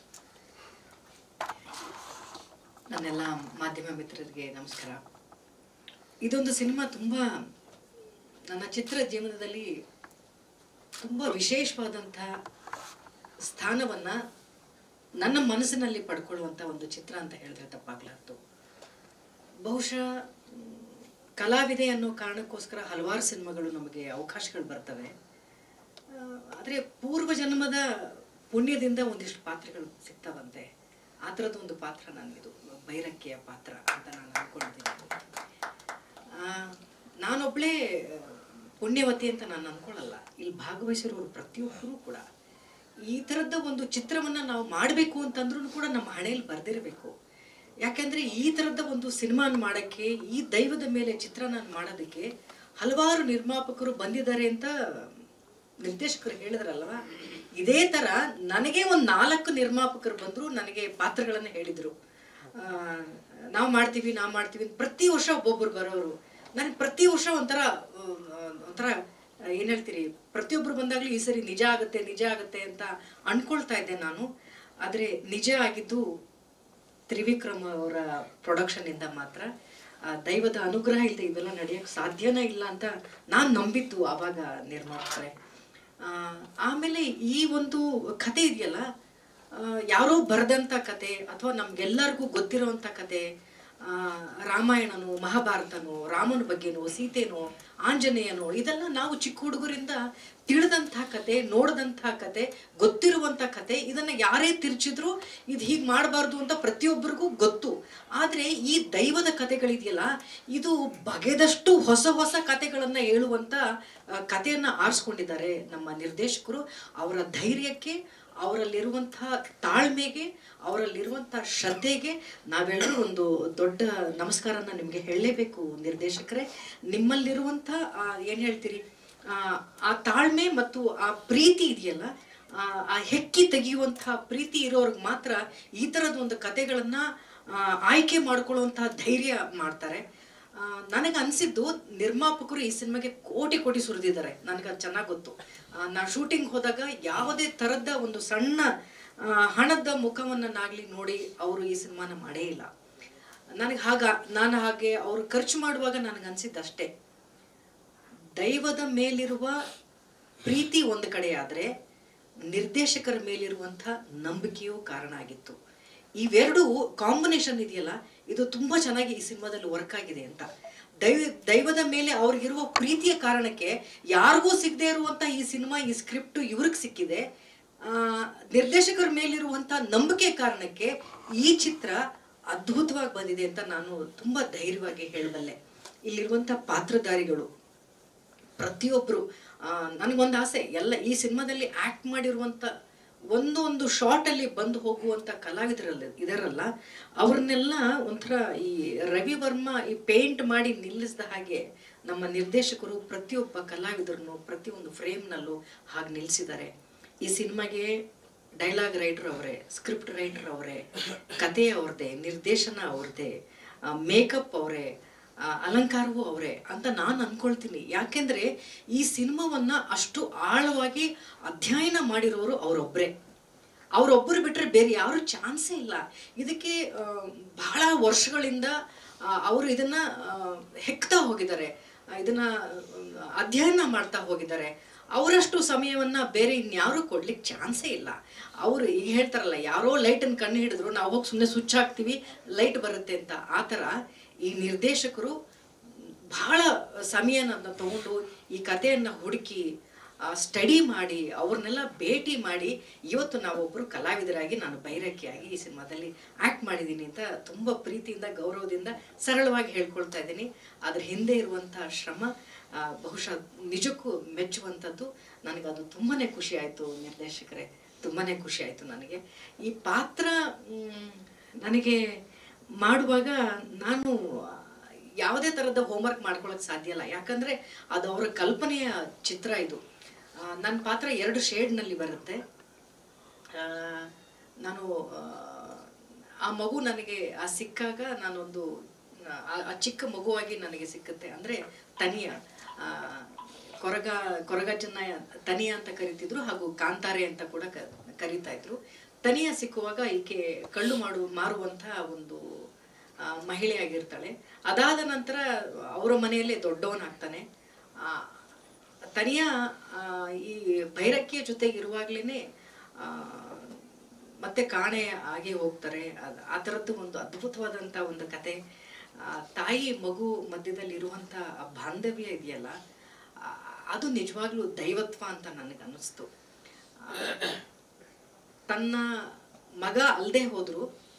ನನ್ನೆಲ್ಲ ಮಾಧ್ಯಮ ಮಿತ್ರರಿಗೆ ನಮಸ್ಕಾರ ಇದೊಂದು ಸಿನಿಮಾ ತುಂಬ ನನ್ನ ಚಿತ್ರ ಜೀವನದಲ್ಲಿ ತುಂಬ ವಿಶೇಷವಾದಂಥ ಸ್ಥಾನವನ್ನ ನನ್ನ ಮನಸ್ಸಿನಲ್ಲಿ ಪಡ್ಕೊಳ್ಳುವಂಥ ಒಂದು ಚಿತ್ರ ಅಂತ ಹೇಳಿದ್ರೆ ತಪ್ಪಾಗ್ಲಾರ್ದು ಬಹುಶಃ ಮ್, ಕಲಾವಿದೆ ಅನ್ನೋ ಕಾರಣಕ್ಕೋಸ್ಕರ ಹಲವಾರು ಸಿನಿಮಾಗಳು ನಮಗೆ ಅವಕಾಶಗಳು ಬರ್ತವೆ ಆದರೆ ಪೂರ್ವ ಜನ್ಮದ ಪುಣ್ಯದಿಂದ ಒಂದಿಷ್ಟು ಪಾತ್ರಗಳು ಸಿಗ್ತಾವಂತೆ ಆ ಥರದ್ದು ಒಂದು ಪಾತ್ರ ನನಗಿದು ಬೈರಕ್ಕಿಯ ಪಾತ್ರ ಅಂತ ನಾನು ಅನ್ಕೊಂಡಿದ್ದೀನಿ ಆ, ನಾನೊಬ್ಳೇ ಆ, ಪುಣ್ಯವತಿ ಅಂತ ನಾನು ಅನ್ಕೊಳ್ಳಲ್ಲ ಇಲ್ಲಿ ಭಾಗವಹಿಸಿರೋರು ಪ್ರತಿಯೊಬ್ಬರೂ ಕೂಡ ಈ ಥರದ ಒಂದು ಚಿತ್ರವನ್ನ ನಾವು ಮಾಡಬೇಕು ಅಂತಂದ್ರೂ ಕೂಡ ನಮ್ಮ ಹಣೆಯಲ್ಲಿ ಬರ್ದಿರಬೇಕು ಯಾಕೆಂದ್ರೆ ಈ ಥರದ ಒಂದು ಸಿನಿಮಾನ ಮಾಡಕ್ಕೆ ಈ ದೈವದ ಮೇಲೆ ಚಿತ್ರನ ಮಾಡೋದಕ್ಕೆ ಹಲವಾರು ನಿರ್ಮಾಪಕರು ಬಂದಿದ್ದಾರೆ ಅಂತ ನಿರ್ದೇಶಕರು ಹೇಳಿದ್ರಲ್ವಾ ಇದೇ ತರ ನನಗೆ ಒಂದು ನಾಲ್ಕು ನಿರ್ಮಾಪಕರು ಬಂದ್ರು ನನಗೆ ಪಾತ್ರಗಳನ್ನ ಹೇಳಿದ್ರು ನಾವು ಮಾಡ್ತೀವಿ ನಾವು ಮಾಡ್ತೀವಿ ಅಂತ ಪ್ರತಿ ವರ್ಷ ಒಬ್ಬೊಬ್ರು ಬರೋರು ನನಗೆ ಪ್ರತಿ ವರ್ಷ ಒಂಥರ ಆ, ಒಂಥರ ಏನ್ ಹೇಳ್ತೀರಿ ಪ್ರತಿಯೊಬ್ರು ಬಂದಾಗ್ಲೂ ಈ ಸರಿ ನಿಜ ಆಗುತ್ತೆ ನಿಜ ಆಗುತ್ತೆ ಅಂತ ಅನ್ಕೊಳ್ತಾ ಇದ್ದೆ ನಾನು ಆದ್ರೆ ನಿಜ ಆಗಿದ್ದು ತ್ರಿವಿಕ್ರಮ್ ಅವರ ಪ್ರೊಡಕ್ಷನ್ ಇಂದ ಮಾತ್ರ ಆ, ದೈವದ ಅನುಗ್ರಹ ಇಲ್ಲದೆ ಇವೆಲ್ಲ ನಡೆಯಕ್ಕೆ ಸಾಧ್ಯನೇ ಇಲ್ಲ ಅಂತ ನಾನು ನಂಬಿದ್ದು ಆವಾಗ ನಿರ್ಮಾಪಕರೇ ಆ, ಆಮೇಲೆ ಈ ಒಂದು ಕತೆ ಇದೆಯಲ್ಲ ಆ, ಯಾರೋ ಬರೆದಂಥ ಕತೆ ಅಥವಾ ನಮ್ಗೆಲ್ಲರಿಗೂ ಗೊತ್ತಿರೋವಂಥ ಕತೆ ಆ, ರಾಮಾಯಣನೋ ಮಹಾಭಾರತನೋ ರಾಮನ ಬಗ್ಗೆನೋ ಸೀತೆನೋ ಆಂಜನೇಯನೋ ಇದೆಲ್ಲ ನಾವು ಚಿಕ್ಕ ಹುಡುಗರಿಂದ ತಿಳಿದಂಥ ಕತೆ ನೋಡಿದಂಥ ಕತೆ ಗೊತ್ತಿರುವಂಥ ಕತೆ ಇದನ್ನ ಯಾರೇ ತಿರ್ಚಿದ್ರು ಇದು ಹೀಗೆ ಮಾಡಬಾರ್ದು ಅಂತ ಪ್ರತಿಯೊಬ್ಬರಿಗೂ ಗೊತ್ತು ಆದರೆ ಈ ದೈವದ ಕತೆಗಳಿದೆಯಲ್ಲ ಇದು ಬಗೆದಷ್ಟು ಹೊಸ ಹೊಸ ಕತೆಗಳನ್ನ ಹೇಳುವಂತ ಆ, ಕಥೆಯನ್ನ ಆರಿಸ್ಕೊಂಡಿದ್ದಾರೆ ನಮ್ಮ ನಿರ್ದೇಶಕರು ಅವರ ಧೈರ್ಯಕ್ಕೆ ಅವರಲ್ಲಿರುವಂತಹ ತಾಳ್ಮೆಗೆ ಅವರಲ್ಲಿರುವಂತಹ ಶ್ರದ್ಧೆಗೆ ನಾವೆಲ್ಲರೂ ಒಂದು ದೊಡ್ಡ ನಮಸ್ಕಾರನ ನಿಮಗೆ ಹೇಳಲೇಬೇಕು ನಿರ್ದೇಶಕರೇ ನಿಮ್ಮಲ್ಲಿರುವಂಥ ಏನು ಹೇಳ್ತೀರಿ ಆ, ಆ ತಾಳ್ಮೆ ಮತ್ತು ಆ ಪ್ರೀತಿ ಇದೆಯಲ್ಲ ಆ, ಆ ಹೆಕ್ಕಿ ತೆಗೆಯುವಂತಹ ಪ್ರೀತಿ ಇರೋರ್ಗೆ ಮಾತ್ರ ಈ ಥರದ ಒಂದು ಕತೆಗಳನ್ನ ಆ, ಆಯ್ಕೆ ಮಾಡ್ಕೊಳ್ಳುವಂತಹ ಧೈರ್ಯ ಮಾಡ್ತಾರೆ ನನಗೆ ಅನಿಸಿದ್ದು ನಿರ್ಮಾಪಕರು ಈ ಸಿನಿಮಾಗೆ ಕೋಟಿ ಕೋಟಿ ಸುರಿದಿದ್ದಾರೆ ನನಗೆ ಅದು ಚೆನ್ನಾಗಿ ಗೊತ್ತು ನಾ ಶೂಟಿಂಗ್ ಹೋದಾಗ ಯಾವುದೇ ಥರದ ಒಂದು ಸಣ್ಣ ಆ, ಹಣದ ಮುಖವನ್ನಾಗ್ಲಿ ನೋಡಿ ಅವರು ಈ ಸಿನಿಮಾನ ಮಾಡೇ ಇಲ್ಲ ನನಗೆ ಹಾಗ ನಾನು ಹಾಗೆ ಅವರು ಖರ್ಚು ಮಾಡುವಾಗ ನನಗೆ ಅನ್ಸಿದ್ದು ಅಷ್ಟೇ ದೈವದ ಮೇಲಿರುವ ಪ್ರೀತಿ ಒಂದು ಕಡೆ ಆದ್ರೆ ನಿರ್ದೇಶಕರ ಮೇಲಿರುವಂಥ ನಂಬಿಕೆಯೂ ಕಾರಣ ಆಗಿತ್ತು ಇವೆರಡು ಕಾಂಬಿನೇಷನ್ ಇದೆಯಲ್ಲ ಇದು ತುಂಬಾ ಚೆನ್ನಾಗಿ ಈ ಸಿನಿಮಾದಲ್ಲಿ ವರ್ಕ್ ಆಗಿದೆ ಅಂತ ದೈವ ದೈವದ ಮೇಲೆ ಅವ್ರಿಗಿರುವ ಪ್ರೀತಿಯ ಕಾರಣಕ್ಕೆ ಯಾರಿಗೂ ಸಿಗದೆ ಇರುವಂತ ಈ ಸಿನಿಮಾ ಈ ಸ್ಕ್ರಿಪ್ಟ್ ಇವ್ರಿಗೆ ಸಿಕ್ಕಿದೆ ಆ, ನಿರ್ದೇಶಕರ ಮೇಲಿರುವಂತ ನಂಬಿಕೆ ಕಾರಣಕ್ಕೆ ಈ ಚಿತ್ರ ಅದ್ಭುತವಾಗಿ ಬಂದಿದೆ ಅಂತ ನಾನು ತುಂಬಾ ಧೈರ್ಯವಾಗಿ ಹೇಳಬಲ್ಲೆ ಇಲ್ಲಿರುವಂತ ಪಾತ್ರಧಾರಿಗಳು ಪ್ರತಿಯೊಬ್ರು ಆ, ನನಗೊಂದು ಆಸೆ ಎಲ್ಲ ಈ ಸಿನಿಮಾದಲ್ಲಿ ಆಕ್ಟ್ ಮಾಡಿರುವಂತ ಒಂದೊಂದು ಶಾರ್ಟ್ ಅಲ್ಲಿ ಬಂದು ಹೋಗುವಂತ ಕಲಾವಿದರಲ್ಲಿ ಇದರಲ್ಲ ಅವ್ರನ್ನೆಲ್ಲ ಒಂಥರ ಈ ರವಿ ವರ್ಮಾ ಈ ಪೇಂಟ್ ಮಾಡಿ ನಿಲ್ಲಿಸಿದ ಹಾಗೆ ನಮ್ಮ ನಿರ್ದೇಶಕರು ಪ್ರತಿಯೊಬ್ಬ ಕಲಾವಿದರನ್ನು ಪ್ರತಿಯೊಂದು ಫ್ರೇಮ್ನಲ್ಲೂ ಹಾಗೆ ನಿಲ್ಲಿಸಿದ್ದಾರೆ ಈ ಸಿನಿಮಾಗೆ ಡೈಲಾಗ್ ರೈಟರ್ ಅವರೇ ಸ್ಕ್ರಿಪ್ಟ್ ರೈಟರ್ ಅವರೇ ಕತೆ ಅವ್ರದ್ದೇ ನಿರ್ದೇಶನ ಅವ್ರದ್ದೇ ಮೇಕಪ್ ಅವರೇ ಆ, ಅಲಂಕಾರವೂ ಅವರೇ ಅಂತ ನಾನು ಅನ್ಕೊಳ್ತೀನಿ ಯಾಕೆಂದ್ರೆ ಈ ಸಿನಿಮಾವನ್ನ ಅಷ್ಟು ಆಳವಾಗಿ ಅಧ್ಯಯನ ಮಾಡಿರೋರು ಅವರೊಬ್ಬರೇ ಅವರೊಬ್ಬರು ಬಿಟ್ರೆ ಬೇರೆ ಯಾರು ಚಾನ್ಸೇ ಇಲ್ಲ ಇದಕ್ಕೆ ಆ, ಬಹಳ ವರ್ಷಗಳಿಂದ ಅವರು ಇದನ್ನ ಆ, ಹೆಕ್ತಾ ಹೋಗಿದ್ದಾರೆ ಆ, ಇದನ್ನ ಆ, ಅಧ್ಯಯನ ಮಾಡ್ತಾ ಹೋಗಿದ್ದಾರೆ ಅವರಷ್ಟು ಸಮಯವನ್ನ ಬೇರೆ ಇನ್ಯಾರು ಕೊಡ್ಲಿಕ್ಕೆ ಚಾನ್ಸೇ ಇಲ್ಲ ಅವರು ಈಗ ಹೇಳ್ತಾರಲ್ಲ ಯಾರೋ ಲೈಟನ್ನು ಕಣ್ಣು ಹಿಡಿದ್ರು ನಾವು ಹೋಗಿ ಸುಮ್ಮನೆ ಸ್ವಿಚ್ ಹಾಕ್ತೀವಿ ಲೈಟ್ ಬರುತ್ತೆ ಅಂತ ಆ ಥರ ಈ ನಿರ್ದೇಶಕರು ಬಹಳ ಸಮಯನ ತಗೊಂಡು ಈ ಕಥೆಯನ್ನು ಹುಡುಕಿ ಸ್ಟಡಿ ಮಾಡಿ ಅವ್ರನ್ನೆಲ್ಲ ಭೇಟಿ ಮಾಡಿ ಇವತ್ತು ನಾವೊಬ್ಬರು ಕಲಾವಿದರಾಗಿ ನಾನು ಬೈರಕಿಯಾಗಿ ಈ ಸಿನಿಮಾದಲ್ಲಿ ಆ್ಯಕ್ಟ್ ಮಾಡಿದ್ದೀನಿ ಅಂತ ತುಂಬ ಪ್ರೀತಿಯಿಂದ ಗೌರವದಿಂದ ಸರಳವಾಗಿ ಹೇಳ್ಕೊಳ್ತಾ ಇದ್ದೀನಿ ಅದ್ರ ಹಿಂದೆ ಇರುವಂಥ ಶ್ರಮ ಆ, ಬಹುಶಃ ನಿಜಕ್ಕೂ ಮೆಚ್ಚುವಂಥದ್ದು ನನಗದು ತುಂಬಾ ಖುಷಿ ಆಯಿತು ನಿರ್ದೇಶಕರೇ ತುಂಬಾ ಖುಷಿ ಆಯಿತು ನನಗೆ ಈ ಪಾತ್ರ ಮ್, ನನಗೆ ಮಾಡುವಾಗ ನಾನು ಯಾವುದೇ ಥರದ ಹೋಮ್ವರ್ಕ್ ಮಾಡ್ಕೊಳ್ಳೋಕೆ ಸಾಧ್ಯ ಇಲ್ಲ ಯಾಕಂದರೆ ಅದು ಅವರ ಕಲ್ಪನೆಯ ಚಿತ್ರ ಇದು ನನ್ನ ಪಾತ್ರ ಎರಡು ಶೇಡ್ನಲ್ಲಿ ಬರುತ್ತೆ ಆ, ನಾನು ಆ, ಆ ಮಗು ನನಗೆ ಆ ಸಿಕ್ಕಾಗ ನಾನೊಂದು ಆ ಆ ಚಿಕ್ಕ ಮಗುವಾಗಿ ನನಗೆ ಸಿಕ್ಕುತ್ತೆ ಅಂದರೆ ತನಿಯ ಆ, ಕೊರಗ ಕೊರಗಜ್ಜನ್ನ ತನಿಯ ಅಂತ ಕರಿತಿದ್ರು ಹಾಗೂ ಕಾಂತಾರೆ ಅಂತ ಕೂಡ ಕ- ಕರೀತಾ ಇದ್ರು ತನಿಯ ಸಿಕ್ಕುವಾಗ ಈಕೆ ಕಳ್ಳು ಮಾಡು ಮಾರುವಂತಹ ಒಂದು ಆ, ಮಹಿಳೆಯಾಗಿರ್ತಾಳೆ ಅದಾದ ನಂತರ ಅವರ ಮನೆಯಲ್ಲೇ ದೊಡ್ಡವನಾಗ್ತಾನೆ ಆ, ತನಿಯ ಆ, ಈ ಭೈರಕ್ಕಿಯ ಜೊತೆಗೆ ಇರುವಾಗ್ಲೇನೆ ಆ, ಮತ್ತೆ ಕಾಣೆ ಆಗಿ ಹೋಗ್ತಾರೆ ಅದ್- ಆ ಥರದ್ದು ಒಂದು ಅದ್ಭುತವಾದಂಥ ಒಂದು ಕತೆ ಆ, ತಾಯಿ ಮಗು ಮಧ್ಯದಲ್ಲಿ ಇರುವಂಥ ಆ ಬಾಂಧವ್ಯ ಇದೆಯಲ್ಲ ಆ, ಅದು ನಿಜವಾಗ್ಲೂ ದೈವತ್ವ ಅಂತ ನನಗೆ ಅನ್ನಿಸ್ತು ಆ, ತನ್ನ ಮಗ ಅಲ್ಲದೆ ಹೋದ್ರು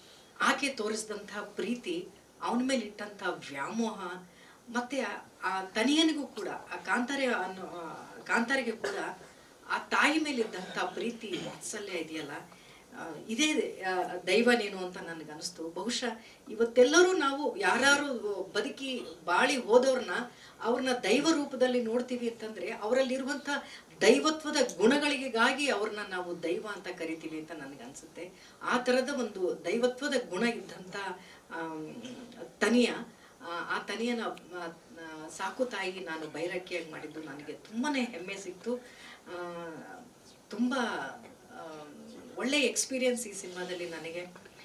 ಆಕೆ ತೋರಿಸಿದಂತಹ ಪ್ರೀತಿ ಅವನ ಮೇಲೆ ಇಟ್ಟಂಥ ವ್ಯಾಮೋಹ ಮತ್ತೆ ಆ- ಆ ತನಿಯನಿಗೂ ಕೂಡ ಆ ಕಾಂತಾರೆ ಅನ್ನೋ ಆ ಕಾಂತಾರಿಗೆ ಕೂಡ ಆ ತಾಯಿ ಮೇಲಿದ್ದಂಥ ಪ್ರೀತಿ ವಾತ್ಸಲ್ಯ ಇದೆಯಲ್ಲ ಆ, ಇದೇ ಆ, ದೈವ ನೀನು ಅಂತ ನನಗೆ ಅನಿಸ್ತು ಬಹುಶಃ ಇವತ್ತೆಲ್ಲರೂ ನಾವು ಯಾರು ಬದುಕಿ ಬಾಳಿ ಹೋದವ್ರನ್ನ ಅವ್ರನ್ನ ದೈವ ರೂಪದಲ್ಲಿ ನೋಡ್ತೀವಿ ಅಂತಂದ್ರೆ ಅವರಲ್ಲಿರುವಂಥ ದೈವತ್ವದ ಗುಣಗಳಿಗಾಗಿ ಅವ್ರನ್ನ ನಾವು ದೈವ ಅಂತ ಕರಿತೀವಿ ಅಂತ ನನಗೆ ಅನ್ಸುತ್ತೆ ಆ ಥರದ ಒಂದು ದೈವತ್ವದ ಗುಣ ಇದ್ದಂಥ ಆಮ್, ತನಿಯ ಆ, ಆ ತನಿಯನ ಆ, ಆ, ಸಾಕು ತಾಯಿ ನಾನು ಬೈರಕ್ಕಿಯಾಗಿ ಮಾಡಿದ್ದು ನನಗೆ ತುಂಬಾನೇ ಹೆಮ್ಮೆ ಸಿಕ್ತು ಆ, ತುಂಬ ಆ, ಒಳ್ಳೆ ಎಕ್ಸ್ಪೀರಿಯನ್ಸ್ ಈ ಸಿನಿಮಾದಲ್ಲಿ ನನಗೆ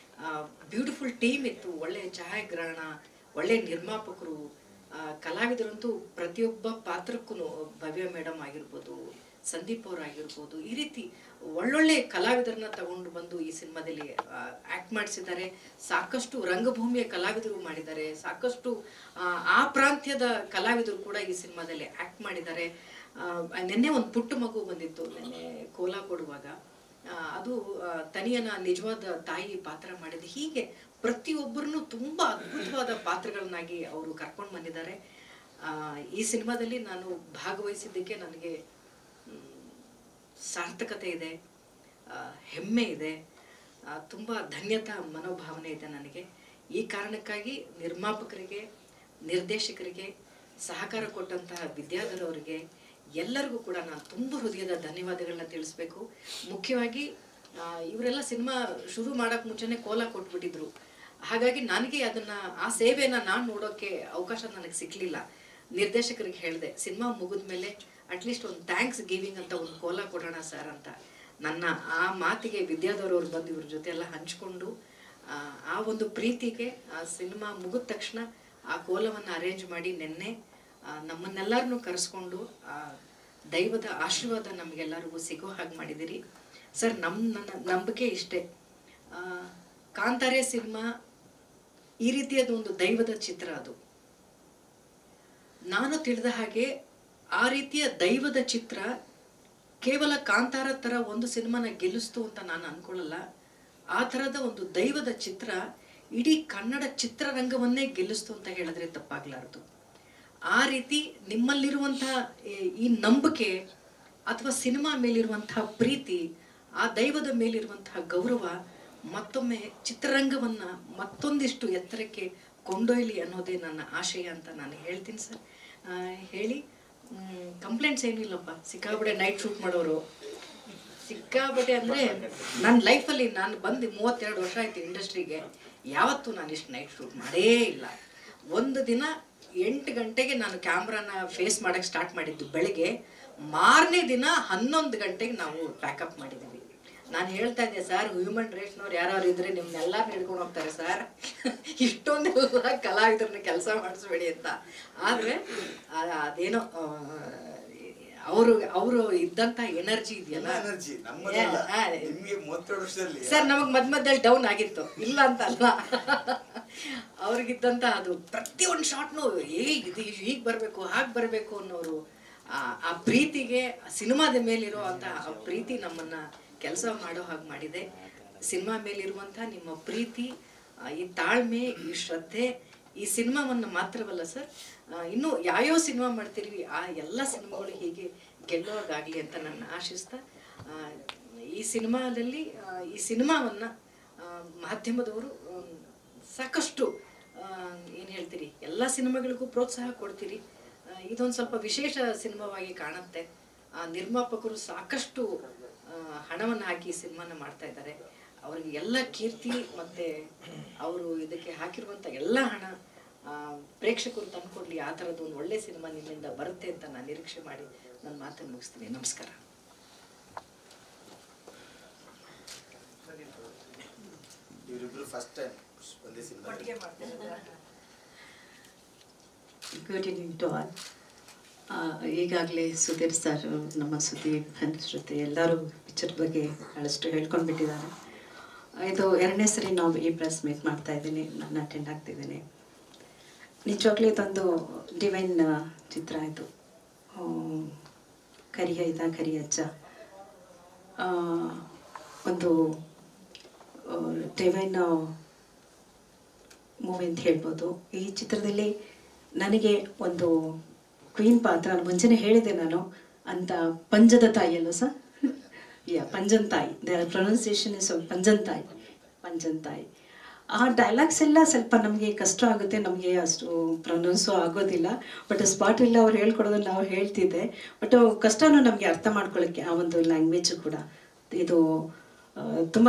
ಬ್ಯೂಟಿಫುಲ್ ಟೀಮ್ ಇತ್ತು ಒಳ್ಳೆ ಛಾಯಾಗ್ರಹಣ ಒಳ್ಳೆ ನಿರ್ಮಾಪಕರು ಆ, ಕಲಾವಿದರಂತೂ ಪ್ರತಿಯೊಬ್ಬ ಪಾತ್ರಕ್ಕೂ ಭವ್ಯ ಮೇಡಮ್ ಆಗಿರ್ಬೋದು ಸಂದೀಪ್ ಅವ್ರು ಆಗಿರ್ಬೋದು ಈ ರೀತಿ ಒಳ್ಳೊಳ್ಳೆ ಕಲಾವಿದರನ್ನ ತಗೊಂಡು ಬಂದು ಈ ಸಿನಿಮಾದಲ್ಲಿ ಆಕ್ಟ್ ಮಾಡಿಸಿದ್ದಾರೆ ಸಾಕಷ್ಟು ರಂಗಭೂಮಿಯ ಕಲಾವಿದರು ಮಾಡಿದ್ದಾರೆ ಸಾಕಷ್ಟು ಆ, ಆ ಪ್ರಾಂತ್ಯದ ಕಲಾವಿದರು ಕೂಡ ಈ ಸಿನಿಮಾದಲ್ಲಿ ಆಕ್ಟ್ ಮಾಡಿದ್ದಾರೆ ಆ, ನಿನ್ನೆ ಒಂದು ಪುಟ್ಟ ಮಗು ಬಂದಿತ್ತು ನಿನ್ನೆ ಕೋಲ ಕೊಡುವಾಗ ಆ, ಅದು ಆ, ತನಿಯನ ನಿಜವಾದ ತಾಯಿ ಪಾತ್ರ ಮಾಡಿದ ಹೀಗೆ ಪ್ರತಿಯೊಬ್ಬರನ್ನು ತುಂಬಾ ಅದ್ಭುತವಾದ ಪಾತ್ರಗಳನ್ನಾಗಿ ಅವರು ಕರ್ಕೊಂಡು ಬಂದಿದ್ದಾರೆ ಆ, ಈ ಸಿನಿಮಾದಲ್ಲಿ ನಾನು ಭಾಗವಹಿಸಿದ್ದಕ್ಕೆ ನನಗೆ ಮ್, ಸಾರ್ಥಕತೆ ಇದೆ ಆ, ಹೆಮ್ಮೆ ಇದೆ ಆ, ತುಂಬ ಧನ್ಯತಾ ಮನೋಭಾವನೆ ಇದೆ ನನಗೆ ಈ ಕಾರಣಕ್ಕಾಗಿ ನಿರ್ಮಾಪಕರಿಗೆ ನಿರ್ದೇಶಕರಿಗೆ ಸಹಕಾರ ಕೊಟ್ಟಂತಹ ವಿದ್ಯಾಧರ್ ಅವರಿಗೆ ಎಲ್ಲರಿಗೂ ಕೂಡ ನಾನು ತುಂಬ ಹೃದಯದ ಧನ್ಯವಾದಗಳನ್ನ ತಿಳಿಸ್ಬೇಕು ಮುಖ್ಯವಾಗಿ ಆ, ಇವರೆಲ್ಲ ಸಿನಿಮಾ ಶುರು ಮಾಡೋಕ್ಕೆ ಮುಂಚೆನೆ ಕೋಲ ಕೊಟ್ಬಿಟ್ಟಿದ್ರು ಹಾಗಾಗಿ ನನಗೆ ಅದನ್ನ ಆ ಸೇವೆನ ನಾನು ನೋಡೋಕ್ಕೆ ಅವಕಾಶ ನನಗೆ ಸಿಕ್ಕಲಿಲ್ಲ ನಿರ್ದೇಶಕರಿಗೆ ಹೇಳಿದೆ ಸಿನಿಮಾ ಮುಗಿದ ಮೇಲೆ ಅಟ್ಲೀಸ್ಟ್ ಒಂದು ಥ್ಯಾಂಕ್ಸ್ ಗಿವಿಂಗ್ ಅಂತ ಒಂದು ಕೋಲ ಕೊಡೋಣ ಸರ್ ಅಂತ ನನ್ನ ಆ ಮಾತಿಗೆ ವಿದ್ಯಾಧರ್ ಅವ್ರು ಬಂದು ಇವ್ರ ಜೊತೆ ಎಲ್ಲ ಹಂಚ್ಕೊಂಡು ಆ, ಆ ಒಂದು ಪ್ರೀತಿಗೆ ಆ ಸಿನಿಮಾ ಮುಗಿದ ತಕ್ಷಣ ಆ ಕೋಲವನ್ನು ಅರೇಂಜ್ ಮಾಡಿ ನಿನ್ನೆ ಆ, ನಮ್ಮನ್ನೆಲ್ಲರನ್ನೂ ಕರೆಸ್ಕೊಂಡು ಆ ದೈವದ ಆಶೀರ್ವಾದ ನಮಗೆಲ್ಲರಿಗೂ ಸಿಗೋ ಹಾಗೆ ಮಾಡಿದಿರಿ ಸರ್ ನಮ್ಮ ನನ್ನ ನಂಬಿಕೆ ಇಷ್ಟೇ ಆ, ಕಾಂತಾರೆ ಸಿನಿಮಾ ಈ ರೀತಿಯಾದ ಒಂದು ದೈವದ ಚಿತ್ರ ಅದು ನಾನು ತಿಳಿದ ಹಾಗೆ ಆ ರೀತಿಯ ದೈವದ ಚಿತ್ರ ಕೇವಲ ಕಾಂತಾರ ಥರ ಒಂದು ಸಿನಿಮಾನ ಗೆಲ್ಲಿಸ್ತು ಅಂತ ನಾನು ಅನ್ಕೊಳ್ಳಲ್ಲ ಆ ಥರದ ಒಂದು ದೈವದ ಚಿತ್ರ ಇಡೀ ಕನ್ನಡ ಚಿತ್ರರಂಗವನ್ನೇ ಗೆಲ್ಲಿಸ್ತು ಅಂತ ಹೇಳಿದ್ರೆ ತಪ್ಪಾಗ್ಲಾರ್ದು ಆ ರೀತಿ ನಿಮ್ಮಲ್ಲಿರುವಂತಹ ಈ- ಈ ನಂಬಿಕೆ ಅಥವಾ ಸಿನಿಮಾ ಮೇಲಿರುವಂತಹ ಪ್ರೀತಿ ಆ ದೈವದ ಮೇಲಿರುವಂತಹ ಗೌರವ ಮತ್ತೊಮ್ಮೆ ಚಿತ್ರರಂಗವನ್ನ ಮತ್ತೊಂದಿಷ್ಟು ಎತ್ತರಕ್ಕೆ ಕೊಂಡೊಯ್ಲಿ ಅನ್ನೋದೇ ನನ್ನ ಆಶಯ ಅಂತ ನಾನು ಹೇಳ್ತೀನಿ ಸರ್ ಆ, ಹೇಳಿ ಕಂಪ್ಲೇಂಟ್ಸ್ ಏನಿಲ್ಲಪ್ಪ ಸಿಕ್ಕಾಬಡೆ ನೈಟ್ ಶೂಟ್ ಮಾಡೋರು ಸಿಕ್ಕಾಬಟ್ಟೆ ಅಂದರೆ ನನ್ನ ಲೈಫಲ್ಲಿ ನಾನು ಬಂದು ಮೂವತ್ತೆರಡು ವರ್ಷ ಆಯ್ತು ಇಂಡಸ್ಟ್ರಿಗೆ ಯಾವತ್ತೂ ನಾನು ಇಷ್ಟು ನೈಟ್ ಶೂಟ್ ಮಾಡೇ ಇಲ್ಲ ಒಂದು ದಿನ ಎಂಟು ಗಂಟೆಗೆ ನಾನು ಕ್ಯಾಮ್ರಾನ ಫೇಸ್ ಮಾಡೋಕ್ಕೆ ಸ್ಟಾರ್ಟ್ ಮಾಡಿದ್ದು ಬೆಳಗ್ಗೆ ಮಾರನೇ ದಿನ ಹನ್ನೊಂದು ಗಂಟೆಗೆ ನಾವು ಪ್ಯಾಕಪ್ ಮಾಡಿದ್ದೀವಿ ನಾನು ಹೇಳ್ತಾ ಇದ್ದೆ ಸರ್ ಹ್ಯೂಮನ್ ರೈಟ್ಸ್ನವ್ರು ಯಾರು ಇದ್ರೆ ನಿಮ್ನೆಲ್ಲ ಹಿಡ್ಕೊಂಡು ಹೋಗ್ತಾರೆ ಸರ್ ಇಷ್ಟೊಂದೆಲ್ಲ ಕಲಾವಿದರನ್ನ ಕೆಲಸ ಮಾಡಿಸ್ಬೇಡಿ ಅಂತ ಆದರೆ ಅದೇನೋ ಅವರು ಅವರು ಇದ್ದಂತ ಎನರ್ಜಿ ಇದೆಯಲ್ಲ ಎನರ್ಜಿ Yeah, ನಮ್ಮದಲ್ಲ ಹಾ. ನಿಮ್ಗೆ ಮೂವತ್ತೇಳು ವರ್ಷದಲ್ಲಿ ಸರ್ ನಮಗ್ ಮಧ್ಯ ಮಧ್ಯದಲ್ಲಿ ಡೌನ್ ಆಗಿತ್ತು ಇಲ್ಲ ಅಂತ ಅಲ್ಲ ಅವ್ರಿಗಿದ್ದಂತ ಅದು ಪ್ರತಿ ಒಂದು ಶಾಟ್ನು ಹೇಗ್ ಇದು ಹೀಗ್ ಬರ್ಬೇಕು ಹಾಗ್ ಬರ್ಬೇಕು ಅನ್ನೋರು ಆ- ಆ ಪ್ರೀತಿಗೆ ಸಿನಿಮಾದ ಮೇಲಿರೋ ಅಂತ ಆ ಪ್ರೀತಿ ನಮ್ಮನ್ನ ಕೆಲಸ ಮಾಡೋ ಹಾಗೆ ಮಾಡಿದೆ ಸಿನಿಮಾ ಮೇಲಿರುವಂತ ನಿಮ್ಮ ಪ್ರೀತಿ ಆ, ಈ ತಾಳ್ಮೆ ಈ ಶ್ರದ್ಧೆ ಈ ಸಿನಿಮಾವನ್ನ ಮಾತ್ರವಲ್ಲ ಸರ್ ಆ, ಇನ್ನು ಯಾವ್ಯಾವ ಸಿನಿಮಾ ಮಾಡ್ತಿರ್ವಿ ಆ ಎಲ್ಲ ಸಿನಿಮಾಗಳು ಹೀಗೆ ಗೆಲ್ಲುವಾಗಲಿ ಅಂತ ನಾನು ಆಶಿಸ್ತಾ ಆ, ಈ ಸಿನಿಮಾದಲ್ಲಿ ಆ, ಈ ಸಿನಿಮಾವನ್ನ ಆ, ಮಾಧ್ಯಮದವರು ಆಮ್, ಸಾಕಷ್ಟು ಏನು ಹೇಳ್ತೀರಿ ಎಲ್ಲ ಸಿನಿಮಾಗಳಿಗೂ ಪ್ರೋತ್ಸಾಹ ಕೊಡ್ತೀರಿ ಆ, ಇದೊಂದು ಸ್ವಲ್ಪ ವಿಶೇಷ ಸಿನಿಮಾವಾಗಿ ಕಾಣುತ್ತೆ ಆ, ನಿರ್ಮಾಪಕರು ಸಾಕಷ್ಟು ಆ, ಹಣವನ್ನು ಹಾಕಿ ಈ ಸಿನಿಮಾನ ಮಾಡ್ತಾ ಇದ್ದಾರೆ ಅವರಿಗೆ ಎಲ್ಲ ಕೀರ್ತಿ ಮತ್ತೆ ಅವರು ಇದಕ್ಕೆ ಹಾಕಿರುವಂತ ಎಲ್ಲ ಹಣ ಆ, ಪ್ರೇಕ್ಷಕರು ತಂದ್ಕೊಡ್ಲಿ ಆ ಥರದ್ದು ಒಂದು ಒಳ್ಳೆ ಸಿನಿಮಾ ನಿಮ್ಮಿಂದ ಬರುತ್ತೆ ಅಂತ ನಾನು ನಿರೀಕ್ಷೆ ಮಾಡಿ ನನ್ನ ಮಾತನ್ನು ಮುಗಿಸ್ತೀನಿ ನಮಸ್ಕಾರ ಇವರಿಬ್ರು ಫಸ್ಟ್ ಟೈಮ್ ಒಂದೇ cinema good evening to all ಈಗಾಗಲೇ ಸುಧೀರ್ ಸರ್ ನಮ್ಮ ಸುದ್ದಿ ಫ್ರೆಂಡ್ಸ್ ಜೊತೆ ಎಲ್ಲರೂ ಪಿಕ್ಚರ್ ಬಗ್ಗೆ ಭಾಳಷ್ಟು ಹೇಳ್ಕೊಂಡ್ಬಿಟ್ಟಿದ್ದಾರೆ ಇದು ಎರಡನೇ ಸರಿ ನಾವು ಈ ಪ್ರೆಸ್ ಮೀಟ್ ಮಾಡ್ತಾ ಇದ್ದೀನಿ ನಾನು ಅಟೆಂಡ್ ಆಗ್ತಿದ್ದೀನಿ ನಿಜವಾಗ್ಲೂ ಇದೊಂದು ಡಿವೈನ್ ಚಿತ್ರ ಇದು ಆ, ಕರಿಯ ಇದ ಕರಿಯಜ್ಜ ಆ, ಒಂದು ಡಿವೈನ್ ಮೂವಿ ಅಂತ ಹೇಳ್ಬೋದು ಈ ಚಿತ್ರದಲ್ಲಿ ನನಗೆ ಒಂದು ಕ್ವೀನ್ ಪಾತ್ರ ನಾನು ಮುಂಚೆನೆ ಹೇಳಿದೆ ನಾನು ಅಂತ ಪಂಜದ ತಾಯಿಯಲ್ಲ ಸರ್ ಯಾ ಪಂಜನ್ ತಾಯಿ ದ ಪ್ರೊನೌನ್ಸಿಯೇಷನ್ ಇಸ್ ಪಂಜನ್ ತಾಯಿ ಪಂಜನ್ ತಾಯಿ ಆ ಡೈಲಾಗ್ಸ್ ಎಲ್ಲ ಸ್ವಲ್ಪ ನಮಗೆ ಕಷ್ಟ ಆಗುತ್ತೆ ನಮಗೆ ಅಷ್ಟು ಪ್ರೊನೌನ್ಸು ಆಗೋದಿಲ್ಲ ಬಟ್ ಸ್ಪಾಟ್ ಎಲ್ಲ ಅವ್ರು ಹೇಳ್ಕೊಡೋದನ್ನ ನಾವು ಹೇಳ್ತಿದ್ದೆ ಬಟ್ ಕಷ್ಟನೂ ನಮಗೆ ಅರ್ಥ ಮಾಡ್ಕೊಳ್ಳೋಕ್ಕೆ ಆ ಒಂದು ಲ್ಯಾಂಗ್ವೇಜ್ ಕೂಡ ಇದು ಆ, ತುಂಬ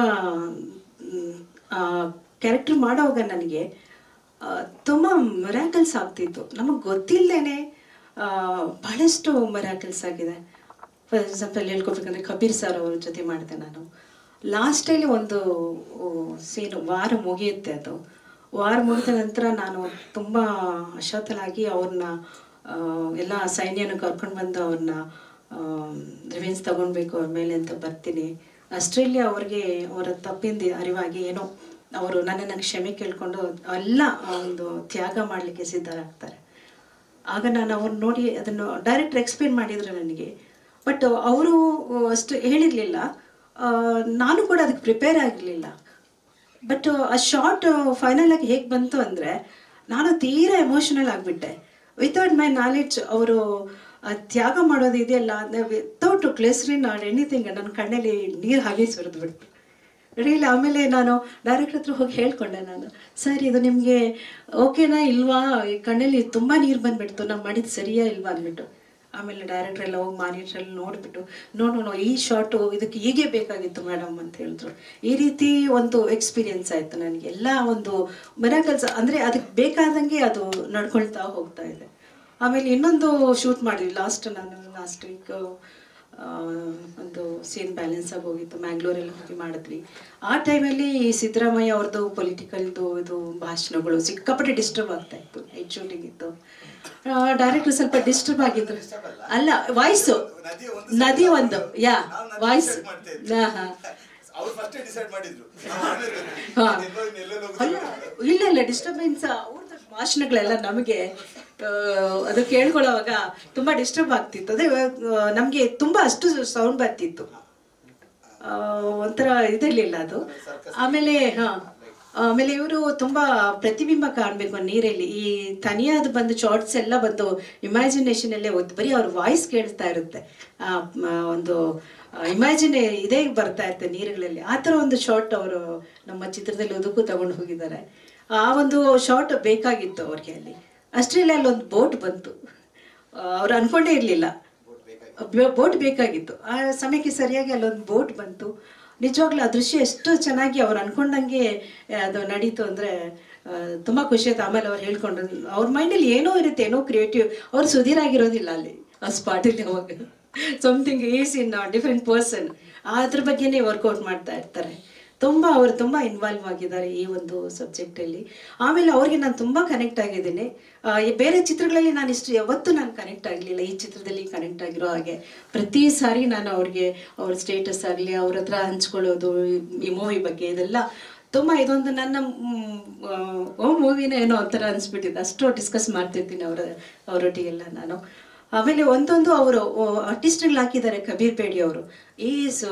ಕ್ಯಾರೆಕ್ಟರ್ ಮಾಡೋವಾಗ ನನಗೆ ಆ, ತುಂಬ ಮಿರಾಕಲ್ಸ್ ಆಗ್ತಿತ್ತು ನಮಗೆ ಗೊತ್ತಿಲ್ಲದೇನೆ ಬಹಳಷ್ಟು ಮಿರಾಕಲ್ಸ್ ಆಗಿದೆ ಫಾರ್ ಎಕ್ಸಾಂಪಲ್ ಹೇಳ್ಕೊಬೇಕಂದ್ರೆ ಕಬೀರ್ ಸರ್ ಅವ್ರ ಜೊತೆ ಮಾಡಿದೆ ನಾನು ಲಾಸ್ಟಲ್ಲಿ ಒಂದು ಸೀನು ವಾರ ಮುಗಿಯುತ್ತೆ ಅದು ವಾರ ಮುಗಿದ ನಂತರ ನಾನು ತುಂಬ ಅಶಾತಲಾಗಿ ಅವ್ರನ್ನ ಆ, ಎಲ್ಲ ಸೈನ್ಯನ ಕರ್ಕೊಂಡು ಬಂದು ಅವ್ರನ್ನ ರಿವೆನ್ಸ್ ತಗೊಳ್ಬೇಕು ಅವ್ರ ಮೇಲೆ ಅಂತ ಬರ್ತೀನಿ ಅಷ್ಟರಲ್ಲಿ ಅವ್ರಿಗೆ ಅವರ ತಪ್ಪಿಂದ ಅರಿವಾಗಿ ಏನೋ ಅವರು ನನ್ನನ್ನು ಕ್ಷಮೆ ಕೇಳ್ಕೊಂಡು ಎಲ್ಲ ಒಂದು ತ್ಯಾಗ ಮಾಡಲಿಕ್ಕೆ ಸಿದ್ಧರಾಗ್ತಾರೆ ಆಗ ನಾನು ಅವ್ರನ್ನ ನೋಡಿ ಅದನ್ನು ಡೈರೆಕ್ಟ್ ಎಕ್ಸ್ಪ್ಲೇನ್ ಮಾಡಿದ್ರು ನನಗೆ ಬಟ್ ಅವರು ಅಷ್ಟು ಹೇಳಿರಲಿಲ್ಲ ನಾನು ಕೂಡ ಅದಕ್ಕೆ ಪ್ರಿಪೇರ್ ಆಗಿರಲಿಲ್ಲ ಬಟ್ ಆ ಶಾರ್ಟ್ ಫೈನಲ್ ಆಗಿ ಹೇಗೆ ಬಂತು ಅಂದರೆ ನಾನು ತೀರಾ ಎಮೋಷನಲ್ ಆಗಿಬಿಟ್ಟೆ ವಿತೌಟ್ ಮೈ ನಾಲೆಡ್ಜ್ ಅವರು ತ್ಯಾಗ ಮಾಡೋದು ಇದೆಯಲ್ಲ ವಿತೌಟ್ ಗ್ಲೆಸ್ರಿನ್ ಆರ್ ಎನಿಥಿಂಗ್ ನನ್ನ ಕಣ್ಣಲ್ಲಿ ನೀರು ಹಾಗೆ ಸುರಿದು ಬಿಡ್ತು ರೀಲ್ ಆಮೇಲೆ ನಾನು ಡೈರೆಕ್ಟರ್ ಹತ್ರ ಹೋಗಿ ಹೇಳ್ಕೊಂಡೆ ನಾನು ಸರ್ ಇದು ನಿಮಗೆ ಓಕೆನಾ ಇಲ್ವಾ ಈ ಕಣ್ಣಲ್ಲಿ ತುಂಬ ನೀರು ಬಂದ್ಬಿಡ್ತು ನಾವು ಮಾಡಿದ್ದು ಸರಿಯಾ ಇಲ್ವಾ ಅಂದ್ಬಿಟ್ಟು ಆಮೇಲೆ ಡೈರೆಕ್ಟರ್ ಎಲ್ಲ ಹೋಗಿ ಮಾನಿಟ್ರಲ್ಲಿ ನೋಡಿಬಿಟ್ಟು ನೋ ನೋ ನೋ ಈ ಶಾರ್ಟು ಇದಕ್ಕೆ ಹೀಗೆ ಬೇಕಾಗಿತ್ತು ಮೇಡಮ್ ಅಂತ ಹೇಳಿದ್ರು ಈ ರೀತಿ ಒಂದು ಎಕ್ಸ್ಪೀರಿಯನ್ಸ್ ಆಯಿತು ನನಗೆ ಎಲ್ಲ ಒಂದು ಮಿರಾಕಲ್ಸ್ ಅಂದರೆ ಅದಕ್ಕೆ ಬೇಕಾದಂಗೆ ಅದು ನಡ್ಕೊಳ್ತಾ ಹೋಗ್ತಾ ಇದೆ ಆಮೇಲೆ ಇನ್ನೊಂದು ಶೂಟ್ ಮಾಡಿದ್ವಿ ಲಾಸ್ಟ್ ನಾನು ಲಾಸ್ಟ್ ವೀಕ್ ಒಂದು ಸೀನ್ ಬ್ಯಾಲೆನ್ಸ್ ಆಗಿ ಹೋಗಿತ್ತು ಮ್ಯಾಂಗ್ಳೂರಲ್ಲಿ ಹೋಗಿ ಮಾಡಿದ್ವಿ ಆ ಟೈಮಲ್ಲಿ ಸಿದ್ದರಾಮಯ್ಯ ಅವ್ರದ್ದು ಪೊಲಿಟಿಕಲ್ದು ಇದು ಭಾಷಣಗಳು ಸಿಕ್ಕಾಪಟ್ಟೆ ಡಿಸ್ಟರ್ಬ್ ಆಗ್ತಾ ಇತ್ತು ನೈಟ್ ಶೂಟಿಂಗ್ ಇತ್ತು ಡೈರೆಕ್ಟರ್ ಸ್ವಲ್ಪ ಡಿಸ್ಟರ್ಬ್ ಆಗಿದ್ರು ಅಲ್ಲ ವಾಯ್ಸು ನದಿ ಒಂದು ಯಾ ವಾಯ್ಸ್ ಹಾ ಹಾ ಅವ್ರು ಫಸ್ಟ್ ಡಿಸೈಡ್ ಮಾಡಿದ್ರು ಹಾ. ಎಲ್ಲೆಲ್ಲೋ ಅಲ್ಲ ಇಲ್ಲ ಇಲ್ಲ ಡಿಸ್ಟರ್ಬೆನ್ಸ್ ಅವ್ರದ್ದು ಭಾಷಣಗಳೆಲ್ಲ ನಮಗೆ ಆ, ಅದು ಕೇಳ್ಕೊಳ್ಳೋವಾಗ ತುಂಬಾ ಡಿಸ್ಟರ್ಬ್ ಆಗ್ತಿತ್ತು ಅದೇ ಆ, ನಮ್ಗೆ ತುಂಬಾ ಅಷ್ಟು ಸೌಂಡ್ ಬರ್ತಿತ್ತು ಆ, ಒಂಥರ ಇದಿರ್ಲಿಲ್ಲ ಅದು ಆಮೇಲೆ ಹಾ ಆಮೇಲೆ ಇವರು ತುಂಬಾ ಪ್ರತಿಬಿಂಬ ಕಾಣ್ಬೇಕು ನೀರಲ್ಲಿ ಈ ತನಿಯಾದ ಬಂದು ಶಾರ್ಟ್ಸ್ ಎಲ್ಲ ಬಂದು ಇಮ್ಯಾಜಿನೇಷನ್ ಅಲ್ಲೇ ಹೋದ್ ಬರೀ ಅವ್ರ ವಾಯ್ಸ್ ಕೇಳ್ತಾ ಇರುತ್ತೆ ಆ, ಮ- ಒಂದು ಇಮ್ಯಾಜಿನ್ ಇದೇ ಬರ್ತಾ ಇರುತ್ತೆ ನೀರುಗಳಲ್ಲಿ ಆ ಥರ ಒಂದು ಶಾರ್ಟ್ ಅವರು ನಮ್ಮ ಚಿತ್ರದಲ್ಲಿ ಉದುಕು ತಗೊಂಡು ಹೋಗಿದ್ದಾರೆ ಆ ಒಂದು ಶಾರ್ಟ್ ಬೇಕಾಗಿತ್ತು ಅವ್ರಿಗೆ ಅಲ್ಲಿ ಅಷ್ಟರಲ್ಲಿ ಅಲ್ಲೊಂದು ಬೋಟ್ ಬಂತು ಅವ್ರು ಅನ್ಕೊಂಡೇ ಇರಲಿಲ್ಲ ಬೋಟ್ ಬೇಕಾಗಿತ್ತು ಆ ಸಮಯಕ್ಕೆ ಸರಿಯಾಗಿ ಅಲ್ಲೊಂದು ಬೋಟ್ ಬಂತು ನಿಜವಾಗ್ಲೂ ಆ ದೃಶ್ಯ ಎಷ್ಟು ಚೆನ್ನಾಗಿ ಅವ್ರು ಅನ್ಕೊಂಡಂಗೆ ಆ, ಅದು ನಡೀತು ಅಂದರೆ ತುಂಬ ಖುಷಿ ಆಯ್ತು ಆಮೇಲೆ ಅವ್ರು ಹೇಳ್ಕೊಂಡ್ರು ಅವ್ರ ಮೈಂಡಲ್ಲಿ ಏನೋ ಇರುತ್ತೆ ಏನೋ ಕ್ರಿಯೇಟಿವ್ ಅವ್ರು ಸುಧೀರಾಗಿರೋದಿಲ್ಲ ಅಲ್ಲಿ ಆ ಸ್ಪಾಟಲ್ಲಿ ಅವಾಗ something is in different person ಅದ್ರ ಬಗ್ಗೆನೇ ವರ್ಕೌಟ್ ಮಾಡ್ತಾ ಇರ್ತಾರೆ ತುಂಬ ಅವರು ತುಂಬ ಇನ್ವಾಲ್ವ್ ಆಗಿದ್ದಾರೆ ಈ ಒಂದು ಸಬ್ಜೆಕ್ಟಲ್ಲಿ ಆಮೇಲೆ ಅವ್ರಿಗೆ ನಾನು ತುಂಬ ಕನೆಕ್ಟ್ ಆಗಿದ್ದೀನಿ ಆ, ಈ ಬೇರೆ ಚಿತ್ರಗಳಲ್ಲಿ ನಾನು ಇಷ್ಟು ಯಾವತ್ತೂ ನಾನು ಕನೆಕ್ಟ್ ಆಗಲಿಲ್ಲ ಈ ಚಿತ್ರದಲ್ಲಿ ಕನೆಕ್ಟ್ ಆಗಿರೋ ಹಾಗೆ ಪ್ರತಿ ಸಾರಿ ನಾನು ಅವ್ರಿಗೆ ಅವ್ರ ಸ್ಟೇಟಸ್ ಆಗಲಿ ಅವ್ರ ಹತ್ರ ಹಂಚ್ಕೊಳ್ಳೋದು ಈ- ಈ ಮೂವಿ ಬಗ್ಗೆ ಇದೆಲ್ಲ ತುಂಬ ಇದೊಂದು ನನ್ನ ಮ್, ಆ, ಓ ಮೂವಿನ ಏನೋ ಒಂಥರ ಅನಿಸ್ಬಿಟ್ಟಿದೆ ಅಷ್ಟು ಡಿಸ್ಕಸ್ ಮಾಡ್ತಿರ್ತೀನಿ ಅವರ ಅವರೊಟ್ಟಿಗೆಲ್ಲ ನಾನು ಆಮೇಲೆ ಒಂದೊಂದು ಅವರು ಆರ್ಟಿಸ್ಟ್ಗಳು ಹಾಕಿದ್ದಾರೆ ಕಬೀರ್ ಬೇಡಿ ಅವರು ಈಸ್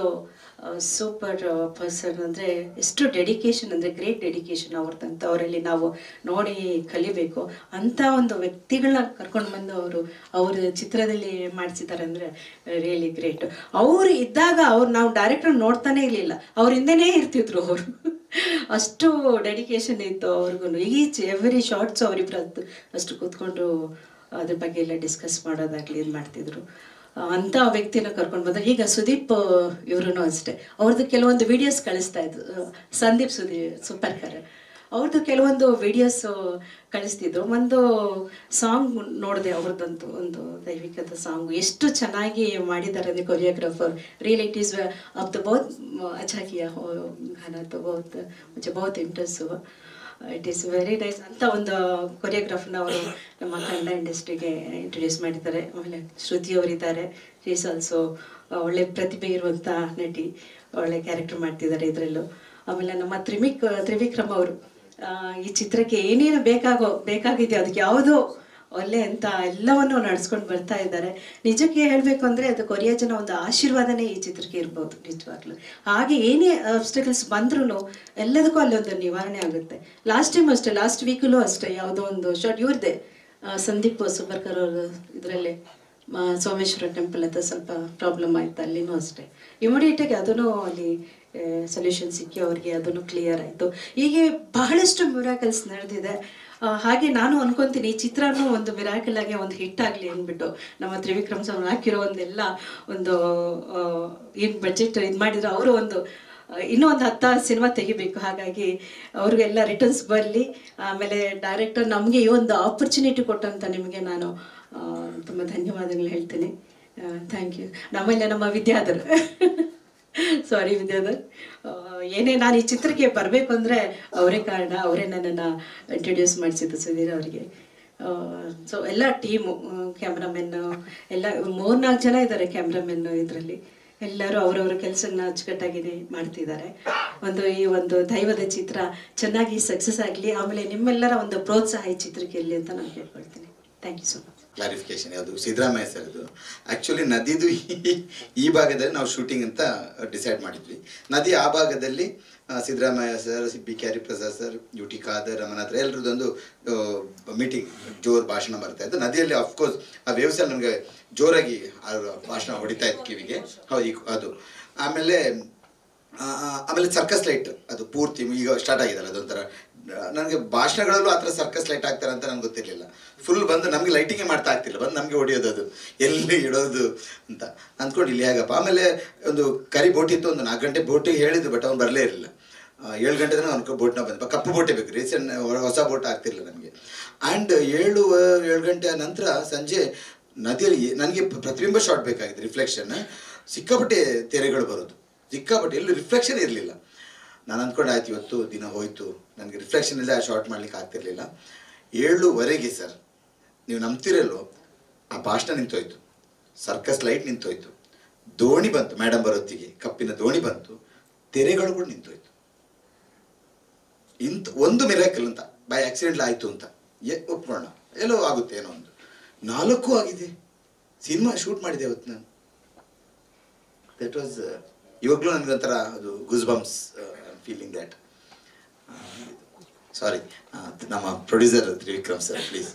ಸೂಪರ್ ಪರ್ಸನ್ ಅಂದರೆ ಎಷ್ಟು ಡೆಡಿಕೇಶನ್ ಅಂದರೆ ಗ್ರೇಟ್ ಡೆಡಿಕೇಶನ್ ಅವ್ರದ್ದಂತ ಅವರಲ್ಲಿ ನಾವು ನೋಡಿ ಕಲಿಬೇಕು ಅಂಥ ಒಂದು ವ್ಯಕ್ತಿಗಳನ್ನ ಕರ್ಕೊಂಡು ಬಂದು ಅವರು ಅವ್ರ ಚಿತ್ರದಲ್ಲಿ ಮಾಡಿಸಿದ್ದಾರೆ ಅಂದರೆ ರಿಯಲಿ ಗ್ರೇಟ್ ಅವರು ಇದ್ದಾಗ ಅವ್ರು ನಾವು ಡೈರೆಕ್ಟರ್ ನೋಡ್ತಾನೆ ಇರಲಿಲ್ಲ ಅವ್ರ ಹಿಂದೆನೇ ಇರ್ತಿದ್ರು ಅವರು ಅಷ್ಟು ಡೆಡಿಕೇಶನ್ ಇತ್ತು ಅವ್ರಿಗೂ ಈಚ್ ಎವ್ರಿ ಶಾರ್ಟ್ಸ್ ಅವರಿಬ್ಬರದ್ದು ಅಷ್ಟು ಕೂತ್ಕೊಂಡು ಅದ್ರ ಬಗ್ಗೆ ಎಲ್ಲ ಡಿಸ್ಕಸ್ ಮಾಡೋದಾಗ್ಲಿ ಇದು ಮಾಡ್ತಿದ್ರು ಆ, ಅಂಥ ವ್ಯಕ್ತಿನ ಕರ್ಕೊಂಡು ಬಂದಾಗ ಈಗ ಸುದೀಪ್ ಇವ್ರು ಅಷ್ಟೇ ಅವ್ರದ್ದು ಕೆಲವೊಂದು ವಿಡಿಯೋಸ್ ಕಳಿಸ್ತಾ ಇದ್ರು ಆ, ಸಂದೀಪ್ ಸುದೀಪ್ ಸೂಪರ್ಕರ್ ಅವ್ರದ್ದು ಕೆಲವೊಂದು ವಿಡಿಯೋಸ್ ಕಳಿಸ್ತಿದ್ರು ಒಂದು ಸಾಂಗ್ ನೋಡಿದೆ ಅವ್ರದ್ದಂತೂ ಒಂದು ದೈವಿಕದ ಸಾಂಗ್ ಎಷ್ಟು ಚೆನ್ನಾಗಿ ಮಾಡಿದ್ದಾರೆ ಅಂದರೆ choreographer real it is of the ಬಹುತ್ अच्छा किया हो गाना तो बहुत मुझे बहुत इंटरेस्ट हुआ ಇಟ್ ಈಸ್ ವೆರಿ ನೈಸ್ ಅಂತ ಒಂದು ಕೊರಿಯೋಗ್ರಾಫ್ನ ಅವರು ನಮ್ಮ ಕನ್ನಡ ಇಂಡಸ್ಟ್ರಿಗೆ ಇಂಟ್ರೊಡ್ಯೂಸ್ ಮಾಡಿದ್ದಾರೆ ಆಮೇಲೆ ಶ್ರುತಿ ಅವರಿದ್ದಾರೆ ಈಸ್ ಆಲ್ಸೋ ಒಳ್ಳೆ ಪ್ರತಿಭೆ ಇರುವಂಥ ನಟಿ ಒಳ್ಳೆ ಕ್ಯಾರೆಕ್ಟರ್ ಮಾಡ್ತಿದ್ದಾರೆ ಇದರಲ್ಲೂ ಆಮೇಲೆ ನಮ್ಮ ತ್ರಿಮಿಕ್ ತ್ರಿವಿಕ್ರಮ್ ಅವರು ಆ, ಈ ಚಿತ್ರಕ್ಕೆ ಏನೇನು ಬೇಕಾಗೋ ಬೇಕಾಗಿದೆಯೋ ಅದಕ್ಕೆ ಯಾವುದೋ ಒಳ್ಳೆ ಅಂತ ಎಲ್ಲವನ್ನು ನಡೆಸ್ಕೊಂಡು ಬರ್ತಾ ಇದ್ದಾರೆ ನಿಜಕ್ಕೆ ಹೇಳಬೇಕು ಅಂದರೆ ಅದು ಕೊರಿಯಾ ಜನ ಒಂದು ಆಶೀರ್ವಾದನೇ ಈ ಚಿತ್ರಕ್ಕೆ ಇರ್ಬೋದು ನಿಜವಾಗ್ಲೂ ಹಾಗೆ ಏನೇ ಅಬ್ಸ್ಟಕಲ್ಸ್ ಬಂದ್ರೂ ಎಲ್ಲದಕ್ಕೂ ಅಲ್ಲೊಂದು ನಿವಾರಣೆ ಆಗುತ್ತೆ ಲಾಸ್ಟ್ ಟೈಮ್ ಅಷ್ಟೇ ಲಾಸ್ಟ್ ವೀಕಲ್ಲೂ ಅಷ್ಟೇ ಯಾವುದೋ ಒಂದು ಶಾರ್ಟ್ ಇವ್ರದ್ದೆ ಸಂದೀಪ್ ಸುಬರ್ಕರ್ ಅವರು ಇದರಲ್ಲೇ ಸೋಮೇಶ್ವರ ಟೆಂಪಲ್ ಹತ್ರ ಸ್ವಲ್ಪ ಪ್ರಾಬ್ಲಮ್ ಆಯ್ತು ಅಲ್ಲಿನೂ ಅಷ್ಟೇ ಇಮಿಡಿಯೇಟಾಗಿ ಅದನ್ನು ಅಲ್ಲಿ ಸೊಲ್ಯೂಷನ್ ಸಿಕ್ಕಿ ಅವ್ರಿಗೆ ಅದನ್ನು ಕ್ಲಿಯರ್ ಆಯಿತು ಹೀಗೆ ಬಹಳಷ್ಟು ಮಿರಾಕಲ್ಸ್ ನಡೆದಿದೆ ಆ, ಹಾಗೆ ನಾನು ಅನ್ಕೊಂತೀನಿ ಈ ಚಿತ್ರನೂ ಒಂದು ಮಿರಾಕಲ್ ಆಗಿ ಒಂದು ಹಿಟ್ ಆಗಲಿ ಅಂದ್ಬಿಟ್ಟು ನಮ್ಮ ತ್ರಿವಿಕ್ರಮ್ ಸರ್ ಹಾಕಿರೋ ಒಂದೆಲ್ಲ ಒಂದು ಏನು ಬಜೆಟ್ ಇದು ಮಾಡಿದ್ರು ಅವರು ಒಂದು ಆ, ಇನ್ನೂ ಒಂದು ಹತ್ತಾರು ಸಿನಿಮಾ ತೆಗಿಬೇಕು ಹಾಗಾಗಿ ಅವ್ರಿಗೆಲ್ಲ ರಿಟರ್ನ್ಸ್ ಬರಲಿ ಆಮೇಲೆ ಡೈರೆಕ್ಟರ್ ನಮಗೆ ಈ ಒಂದು ಆಪರ್ಚುನಿಟಿ ಕೊಟ್ಟಂತ ನಿಮಗೆ ನಾನು ಆ, ತುಂಬ ಧನ್ಯವಾದಗಳು ಹೇಳ್ತೀನಿ ಥ್ಯಾಂಕ್ ಯು ನಮ್ಮಲ್ಲೇ ನಮ್ಮ ವಿದ್ಯಾಧರ್ ಸಾರಿ ವಿದ್ಯಾಧರ್ ಆ, ಏನೇ ನಾನು ಈ ಚಿತ್ರಕ್ಕೆ ಬರಬೇಕು ಅಂದರೆ ಅವರೇ ಕಾರಣ ಅವರೇ ನನ್ನನ್ನು ಇಂಟ್ರೊಡ್ಯೂಸ್ ಮಾಡಿಸಿದ್ದು ಸುಧೀರ್ ಅವರಿಗೆ ಸೊ ಎಲ್ಲ ಟೀಮು ಕ್ಯಾಮ್ರಾಮೆನ್ನು ಎಲ್ಲ ಮೂರ್ನಾಲ್ಕು ಜನ ಇದ್ದಾರೆ ಕ್ಯಾಮ್ರಾಮೆನ್ನು ಇದರಲ್ಲಿ ಎಲ್ಲರೂ ಅವರವರ ಕೆಲಸನ ಅಚ್ಚುಕಟ್ಟಾಗಿ ಮಾಡ್ತಿದ್ದಾರೆ ಒಂದು ಈ ಒಂದು ದೈವದ ಚಿತ್ರ ಚೆನ್ನಾಗಿ ಸಕ್ಸಸ್ ಆಗಲಿ ಆಮೇಲೆ ನಿಮ್ಮೆಲ್ಲರ ಒಂದು ಪ್ರೋತ್ಸಾಹ ಈ ಚಿತ್ರಕ್ಕೆ ಇರಲಿ ಅಂತ ನಾನು ಕೇಳ್ಕೊಳ್ತೀನಿ thank you so much clarification ಯಾವುದು ಸಿದ್ದರಾಮಯ್ಯ ಸರ್ದು ಆ್ಯಕ್ಚುಲಿ ನದಿದು ಈ- ಈ ಭಾಗದಲ್ಲಿ ನಾವು ಶೂಟಿಂಗ್ ಅಂತ ಡಿಸೈಡ್ ಮಾಡಿದ್ವಿ ನದಿ ಆ ಭಾಗದಲ್ಲಿ ಆ, Siddaramaiah sir B K Hariprasad sir U T Khader Ramanath ಎಲ್ಲರದೊಂದು ಮೀಟಿಂಗ್ ಜೋರ್ ಭಾಷಣ ಬರ್ತಾ ಇತ್ತು ನದಿಯಲ್ಲಿ ಅಫ್ಕೋರ್ಸ್ ಆ ವೇವ್ಸ್ ನನಗೆ ಜೋರಾಗಿ ಆ ಭಾಷಣ ಹೊಡಿತಾ ಇತ್ತು ಕಿವಿಗೆ ಹೌದು ಈ- ಅದು ಆಮೇಲೆ ಆ, ಆಮೇಲೆ ಸರ್ಕಸ್ ಲೈಟ್ ಅದು ಪೂರ್ತಿ ಈಗ ಸ್ಟಾರ್ಟ್ ಆಗಿದಲ್ಲ ಅದೊಂಥರ ನನಗೆ ಭಾಷಣಗಳಲ್ಲೂ ಆ ಥರ ಸರ್ಕಸ್ ಲೈಟ್ ಆಗ್ತಾರೆ ಅಂತ ನಂಗೆ ಗೊತ್ತಿರಲಿಲ್ಲ ಫುಲ್ ಬಂದು ನಮಗೆ ಲೈಟಿಂಗೇ ಮಾಡ್ತಾ ಆಗ್ತಿಲ್ಲ ಬಂದು ನಮಗೆ ಹೊಡಿಯೋದು ಅದು ಎಲ್ಲಿ ಇಡೋದು ಅಂತ ಅಂದ್ಕೊಂಡು ಇಲ್ಲಿ ಹೇಗಪ್ಪ ಆಮೇಲೆ ಒಂದು ಕರಿ ಬೋಟ್ ಇತ್ತು ಒಂದು ನಾಲ್ಕು ಗಂಟೆ ಬೋಟಿಗೆ ಹೇಳಿದ್ದು ಬಟ್ ಅವ್ನು ಬರಲೇ ಇರಲಿಲ್ಲ ಏಳು ಗಂಟೆ ತನಕ ಅವ್ನು ಬೋಟ್ನ ಬಂದ ಕಪ್ಪು ಬೋಟೇ ಬೇಕು ರೀಸೆಂಟ್ ಹೊಸ ಬೋಟ್ ಆಗ್ತಿರ್ಲಿಲ್ಲ ನನಗೆ ಆ್ಯಂಡ್ ಏಳು ಏಳು ಗಂಟೆ ನಂತರ ಸಂಜೆ ನದಿಯಲ್ಲಿ ನನಗೆ ಪ್ರತಿಬಿಂಬ ಶಾಟ್ ಬೇಕಾಗಿದೆ ರಿಫ್ಲೆಕ್ಷನ್ ಸಿಕ್ಕಾಪಟ್ಟೆ ತೆರೆಗಳು ಬರೋದು ಸಿಕ್ಕಾಪಟ್ಟೆ ಎಲ್ಲೂ ರಿಫ್ಲೆಕ್ಷನ್ ಇರಲಿಲ್ಲ ನಾನು ಅಂದ್ಕೊಂಡು ಆಯ್ತು ಇವತ್ತು ದಿನ ಹೋಯ್ತು ನನಗೆ ರಿಫ್ಲೆಕ್ಷನ್ ಇಲ್ಲದೆ ಆ ಶಾರ್ಟ್ ಮಾಡ್ಲಿಕ್ಕೆ ಆಗ್ತಿರ್ಲಿಲ್ಲ ಏಳುವರೆಗೆ ಸರ್ ನೀವು ನಂಬ್ತಿರಲ್ಲೋ ಆ ಭಾಷಣ ನಿಂತೋಯ್ತು ಸರ್ಕಸ್ ಲೈಟ್ ನಿಂತೋಯ್ತು ದೋಣಿ ಬಂತು ಮೇಡಮ್ ಬರೋತ್ತಿಗೆ ಕಪ್ಪಿನ ದೋಣಿ ಬಂತು ತೆರೆಗಳು ಕೂಡ ನಿಂತೋಯ್ತು ಇಂಥ ಒಂದು ಮಿರಾಕಲ್ ಅಂತ ಬೈ ಆಕ್ಸಿಡೆಂಟ್ ಆಯಿತು ಅಂತ ಎ ಒಪ್ಕೊಳ್ಳೋಣ ಎಲ್ಲೋ ಆಗುತ್ತೆ ಏನೋ ಒಂದು ನಾಲ್ಕು ಆಗಿದೆ ಸಿನಿಮಾ ಶೂಟ್ ಮಾಡಿದೆ ಅವತ್ತು ನಾನು ದಟ್ ವಾಸ್ ಇವಾಗಲೂ ನನಗೊಂಥರ ಅದು goosebumps feeling that sorry ನಮ್ಮ ಪ್ರೊಡ್ಯೂಸರ್ ತ್ರಿವಿಕ್ರಮ್ ಸರ್ ಪ್ಲೀಸ್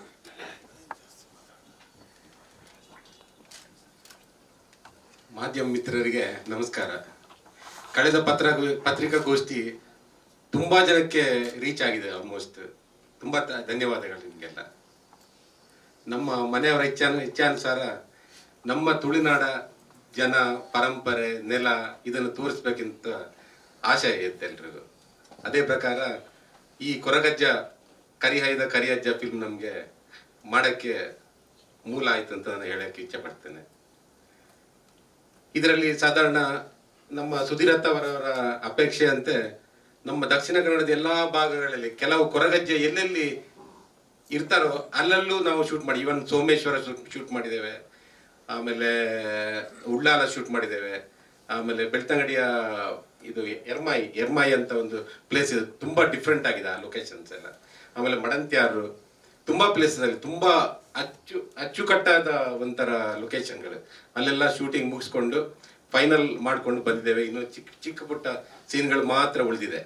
ಮಾಧ್ಯಮ ಮಿತ್ರರಿಗೆ ನಮಸ್ಕಾರ ಕಳೆದ ಪತ್ರ ಪತ್ರಿಕಾಗೋಷ್ಠಿ ತುಂಬಾ ಜನಕ್ಕೆ ರೀಚ್ ಆಗಿದೆ ಆಲ್ಮೋಸ್ಟ್ ತುಂಬಾ ತ- ಧನ್ಯವಾದಗಳು ನಿಮಗೆಲ್ಲ ನಮ್ಮ ಮನೆಯವರ ಇಚ್ಛಾ ಇಚ್ಛಾನುಸಾರ ನಮ್ಮ ತುಳುನಾಡ ಜನ ಪರಂಪರೆ ನೆಲ ಇದನ್ನು ತೋರಿಸ್ಬೇಕಂತ ಆಶೆ ಇರುತ್ತೆ ಎಲ್ರಿಗೂ ಅದೇ ಪ್ರಕಾರ ಈ ಕೊರಗಜ್ಜ ಕರಿಹೈದ ಕರಿಯಜ್ಜ ಫಿಲ್ಮ್ ನಮಗೆ ಮಾಡಕ್ಕೆ ಮೂಲ ಆಯ್ತು ಅಂತ ನಾನು ಹೇಳಕ್ಕೆ ಇಚ್ಛೆ ಪಡ್ತೇನೆ ಇದರಲ್ಲಿ ಸಾಧಾರಣ ನಮ್ಮ ಸುಧೀರತ್ ಅವರವರ ಅಪೇಕ್ಷೆ ಅಂತೆ ನಮ್ಮ ದಕ್ಷಿಣ ಕನ್ನಡದ ಎಲ್ಲಾ ಭಾಗಗಳಲ್ಲಿ ಕೆಲವು ಕೊರಗಜ್ಜೆ ಎಲ್ಲೆಲ್ಲಿ ಇರ್ತಾರೋ ಅಲ್ಲಲ್ಲೂ ನಾವು ಶೂಟ್ ಮಾಡಿ ಇವನ್ ಸೋಮೇಶ್ವರ ಶೂಟ್ ಮಾಡಿದ್ದೇವೆ ಆಮೇಲೆ ಉಳ್ಳಾಲ ಶೂಟ್ ಮಾಡಿದ್ದೇವೆ ಆಮೇಲೆ ಬೆಳ್ತಂಗಡಿಯ ಇದು ಎರ್ಮಾಯಿ ಎರ್ಮಾಯಿ ಅಂತ ಒಂದು ಪ್ಲೇಸ್ ಇದೆ ತುಂಬಾ ಡಿಫ್ರೆಂಟ್ ಆಗಿದೆ ಆ ಲೊಕೇಶನ್ಸ್ ಎಲ್ಲ ಆಮೇಲೆ ಮಡಂತ್ಯಾರು ತುಂಬಾ ಪ್ಲೇಸಸ್ ಅಲ್ಲಿ ತುಂಬಾ ಅಚ್ಚು ಅಚ್ಚುಕಟ್ಟಾದ ಒಂಥರ ಲೊಕೇಶನ್ಗಳು ಅಲ್ಲೆಲ್ಲ ಶೂಟಿಂಗ್ ಮುಗಿಸ್ಕೊಂಡು ಫೈನಲ್ ಮಾಡ್ಕೊಂಡು ಬಂದಿದ್ದೇವೆ ಇನ್ನು ಚಿಕ್ಕ ಚಿಕ್ಕ ಪುಟ್ಟ ಸೀನ್ಗಳು ಮಾತ್ರ ಉಳಿದಿದೆ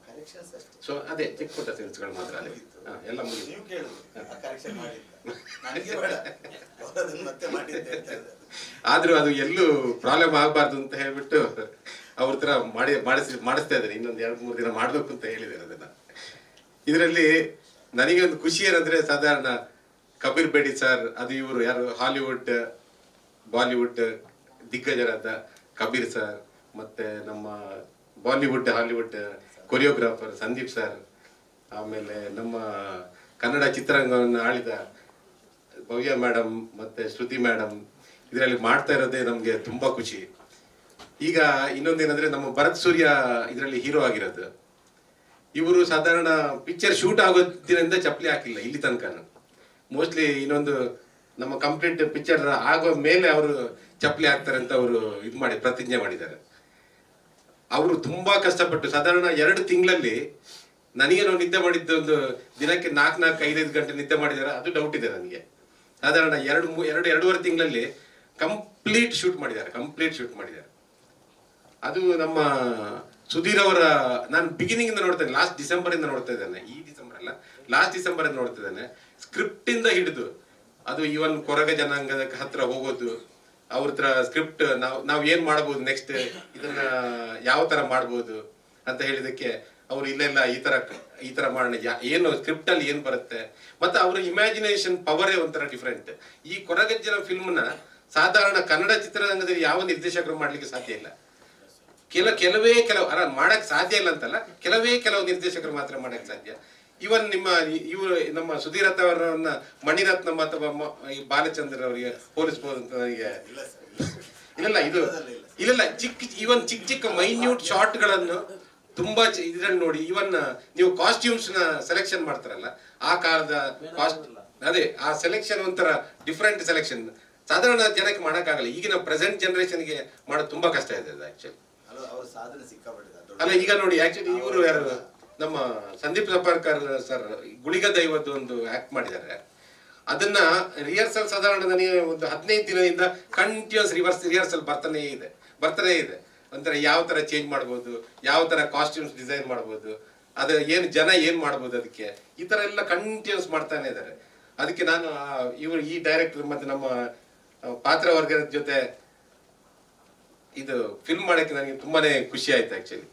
ಸೊ ಅದೇ ಚಿಕ್ಕ ಪುಟ್ಟ ಸೀನ್ಸ್ಗಳು ಮಾತ್ರ ಅಲ್ಲಿ ಹಾ, ಎಲ್ಲ ಮುಗಿದಿದೆ ನೀವು ಕೇಳುದು ಕರೆಕ್ಷನ್ ಮಾಡಿದ್ದ ನನಗೆ ಬೇಡ ಅವ್ರು ಅದನ್ನ ಮತ್ತೆ ಮಾಡಿದ್ದೆ ಅಂತ ಹೇಳಿದ್ರು. ಆದ್ರೂ ಅದು ಎಲ್ಲೂ ಪ್ರಾಬ್ಲಮ್ ಆಗಬಾರ್ದು ಅಂತ ಹೇಳ್ಬಿಟ್ಟು ಅವ್ರ ತರ ಮಾಡಿ ಮಾಡಿಸಿ ಮಾಡಿಸ್ತಾ ಇದ್ದಾರೆ ಇನ್ನೊಂದು ಎರಡು ಮೂರು ದಿನ ಮಾಡ್ಬೇಕು ಅಂತ ಹೇಳಿದ್ದಾರೆ ಅದನ್ನ ಇದರಲ್ಲಿ ನನಗೆ ಒಂದು ಖುಷಿ ಏನಂದ್ರೆ ಸಾಧಾರಣ ಕಬೀರ್ ಬೇಡಿ ಸರ್ ಅದು ಇವರು ಯಾರು ಹಾಲಿವುಡ್ ಬಾಲಿವುಡ್ ದಿಗ್ಗಜರಾದ ಕಬೀರ್ ಸರ್ ಮತ್ತೆ ನಮ್ಮ Bollywood Hollywood choreographer Sandeep sir ಆಮೇಲೆ ನಮ್ಮ ಕನ್ನಡ ಚಿತ್ರರಂಗವನ್ನು ಆಳಿದ ಭವ್ಯ ಮೇಡಮ್ ಮತ್ತೆ ಶ್ರುತಿ ಮೇಡಮ್ ಇದರಲ್ಲಿ ಮಾಡ್ತಾ ಇರೋದೇ ನಮ್ಗೆ ತುಂಬಾ ಖುಷಿ ಈಗ ಇನ್ನೊಂದೇನಂದ್ರೆ ನಮ್ಮ ಭರತ್ ಸೂರ್ಯ ಇದರಲ್ಲಿ ಹೀರೋ ಆಗಿರೋದು ಇವರು ಸಾಧಾರಣ ಪಿಕ್ಚರ್ ಶೂಟ್ ಆಗೋದ್ರಿಂದ ಚಪ್ಪಲಿ ಹಾಕಿಲ್ಲ ಇಲ್ಲಿ ತನಕ ಮೋಸ್ಟ್ಲಿ ಇನ್ನೊಂದು ನಮ್ಮ ಕಂಪ್ಲೀಟ್ ಪಿಕ್ಚರ್ ಆಗೋ ಮೇಲೆ ಅವರು ಚಪ್ಪಲಿ ಹಾಕ್ತಾರೆ ಅಂತ ಅವರು ಇದು ಮಾಡಿ ಪ್ರತಿಜ್ಞೆ ಮಾಡಿದ್ದಾರೆ ಅವರು ತುಂಬಾ ಕಷ್ಟಪಟ್ಟು ಸಾಧಾರಣ ಎರಡು ತಿಂಗಳಲ್ಲಿ ನನಗೆ ನಾವು ನಿದ್ದೆ ಮಾಡಿದ್ದು ಒಂದು ದಿನಕ್ಕೆ ನಾಲ್ಕು ನಾಲ್ಕು ಐದೈದು ಗಂಟೆ ನಿದ್ದೆ ಮಾಡಿದ್ದಾರೆ ಅದು ಡೌಟ್ ಇದೆ ನನಗೆ ಸಾಧಾರಣ ಎರಡು ಮೂ- ಎರಡು ಎರಡೂವರೆ ತಿಂಗಳಲ್ಲಿ ಕಂಪ್ಲೀಟ್ ಶೂಟ್ ಮಾಡಿದ್ದಾರೆ ಕಂಪ್ಲೀಟ್ ಶೂಟ್ ಮಾಡಿದ್ದಾರೆ ಅದು ನಮ್ಮ ಸುಧೀರ್ ಅವರ ನಾನು ಬಿಗಿನಿಂಗ್ ಇಂದ ನೋಡ್ತೇನೆ ಲಾಸ್ಟ್ ಡಿಸೆಂಬರ್ ಇಂದ ನೋಡ್ತಾ ಇದ್ದೇನೆ ಈ ಡಿಸೆಂಬರ್ ಅಲ್ಲ ಲಾಸ್ಟ್ ಡಿಸೆಂಬರ್ ಇಂದ ನೋಡ್ತಾ ಇದ್ದೇನೆ ಸ್ಕ್ರಿಪ್ಟ್ ಇಂದ ಹಿಡಿದು ಅದು ಇವನ್ ಕೊರಗ ಜನಾಂಗದ ಹತ್ರ ಹೋಗೋದು ಅವ್ರ ಹತ್ರ ಸ್ಕ್ರಿಪ್ಟ್ ನಾವು ನಾವು ಏನ್ ಮಾಡಬಹುದು ನೆಕ್ಸ್ಟ್ ಇದನ್ನ ಯಾವ ತರ ಮಾಡ್ಬೋದು ಅಂತ ಹೇಳಿದಕ್ಕೆ ಅವ್ರು ಇಲ್ಲೆಲ್ಲ ಈ ತರ ಈ ತರ ಮಾಡೋಣ ಯಾ- ಏನು ಸ್ಕ್ರಿಪ್ಟ್ ಅಲ್ಲಿ ಏನ್ ಬರುತ್ತೆ ಮತ್ತೆ ಅವರ ಇಮ್ಯಾಜಿನೇಷನ್ ಪವರೇ ಒಂಥರ ಡಿಫ್ರೆಂಟ್ ಈ ಕೊರಗಜ್ಜನ ಫಿಲ್ಮ್ ನ ಸಾಧಾರಣ ಕನ್ನಡ ಚಿತ್ರರಂಗದಲ್ಲಿ ಯಾವ ನಿರ್ದೇಶಕರು ಮಾಡ್ಲಿಕ್ಕೆ ಸಾಧ್ಯ ಇಲ್ಲ ಕೆಲ ಕೆಲವೇ ಕೆಲವು ಅಲ್ಲ ಮಾಡಕ್ ಸಾಧ್ಯ ಇಲ್ಲ ಅಂತಲ್ಲ ಕೆಲವೇ ಕೆಲವು ನಿರ್ದೇಶಕರು ಮಾತ್ರ ಮಾಡಕ್ ಸಾಧ್ಯ ಇವನ್ ನಿಮ್ಮ ಇವರು ನಮ್ಮ ಸುಧೀರತ್ ಅವರನ್ನ ಮಣಿರತ್ನಂ ಅಥವಾ ಮ- ಈ ಬಾಲಚಂದ್ರ ಅವರಿಗೆ ಹೋಲಿಸಬಹುದು ಅಂತ ನನಗೆ ಇಲ್ಲ ಇದು ಇಲ್ಲ ಚಿಕ್ಕ ಇವನ್ ಚಿಕ್ಕ ಚಿಕ್ಕ ಮೈನ್ಯೂಟ್ ಶಾರ್ಟ್ ಗಳನ್ನು ತುಂಬಾ ಚ- ಇದ್ರಲ್ಲಿ ನೋಡಿ ಇವನ್ ನೀವು ಕಾಸ್ಟ್ಯೂಮ್ಸ್ ನ ಸೆಲೆಕ್ಷನ್ ಮಾಡ್ತಾರಲ್ಲ ಆ ಕಾಲದ ಕಾಸ್ಟ್ ಅದೇ ಆ ಸೆಲೆಕ್ಷನ್ ಒಂಥರ ಡಿಫ್ರೆಂಟ್ ಸೆಲೆಕ್ಷನ್ ಸಾಧಾರಣ ಜನಕ್ಕೆ ಮಾಡಕ್ಕಾಗಲ್ಲ ಈಗಿನ ಪ್ರೆಸೆಂಟ್ ಜನರೇಷನ್ಗೆ ಮಾಡೋದು ತುಂಬಾ ಕಷ್ಟ ಇದೆ ಅದು ಆಕ್ಚುಲಿ ಅಲ್ಲ ಅವ್ರ ಸಾಧನೆ ಸಿಕ್ಕಾಪಟ್ಟಿದೆ ದೊಡ್ಡ ಅಲ್ಲ ಈಗ ನೋಡಿ ಆಕ್ಚುಲಿ ಇವರು ಯಾರು ನಮ್ಮ ಸಂದೀಪ್ ಸಪಾರ್ಕರ್ ಸರ್ ಗುಳಿಗ ದೈವದ್ದು ಒಂದು ಆಕ್ಟ್ ಮಾಡಿದ್ದಾರೆ ಅದನ್ನ ರಿಹರ್ಸಲ್ ಸಾಧಾರಣ ನನಗೆ ಒಂದು ಹದಿನೈದು ದಿನದಿಂದ ಕಂಟಿನ್ಯೂಸ್ ರಿವರ್ಸ್ ರಿಹರ್ಸಲ್ ಬರ್ತಾನೆ ಇದೆ ಬರ್ತಾನೆ ಇದೆ ಒಂಥರ ಯಾವ ತರ ಚೇಂಜ್ ಮಾಡ್ಬೋದು ಯಾವ ತರ ಕಾಸ್ಟ್ಯೂಮ್ಸ್ ಡಿಸೈನ್ ಮಾಡ್ಬೋದು ಅದು ಏನು ಜನ ಏನ್ ಮಾಡ್ಬೋದು ಅದಕ್ಕೆ ಈ ತರ ಎಲ್ಲ ಕಂಟಿನ್ಯೂಸ್ ಮಾಡ್ತಾನೆ ಇದ್ದಾರೆ ಅದಕ್ಕೆ ನಾನು ಇವರು ಈ ಡೈರೆಕ್ಟರ್ ಮತ್ತೆ ನಮ್ಮ ಆ, ಪಾತ್ರ ವರ್ಗದ ಜೊತೆ ಇದು ಫಿಲ್ಮ್ ಮಾಡಕ್ಕೆ ನನಗೆ ತುಂಬಾನೇ ಖುಷಿ ಆಯ್ತು ಆಕ್ಚುಲಿ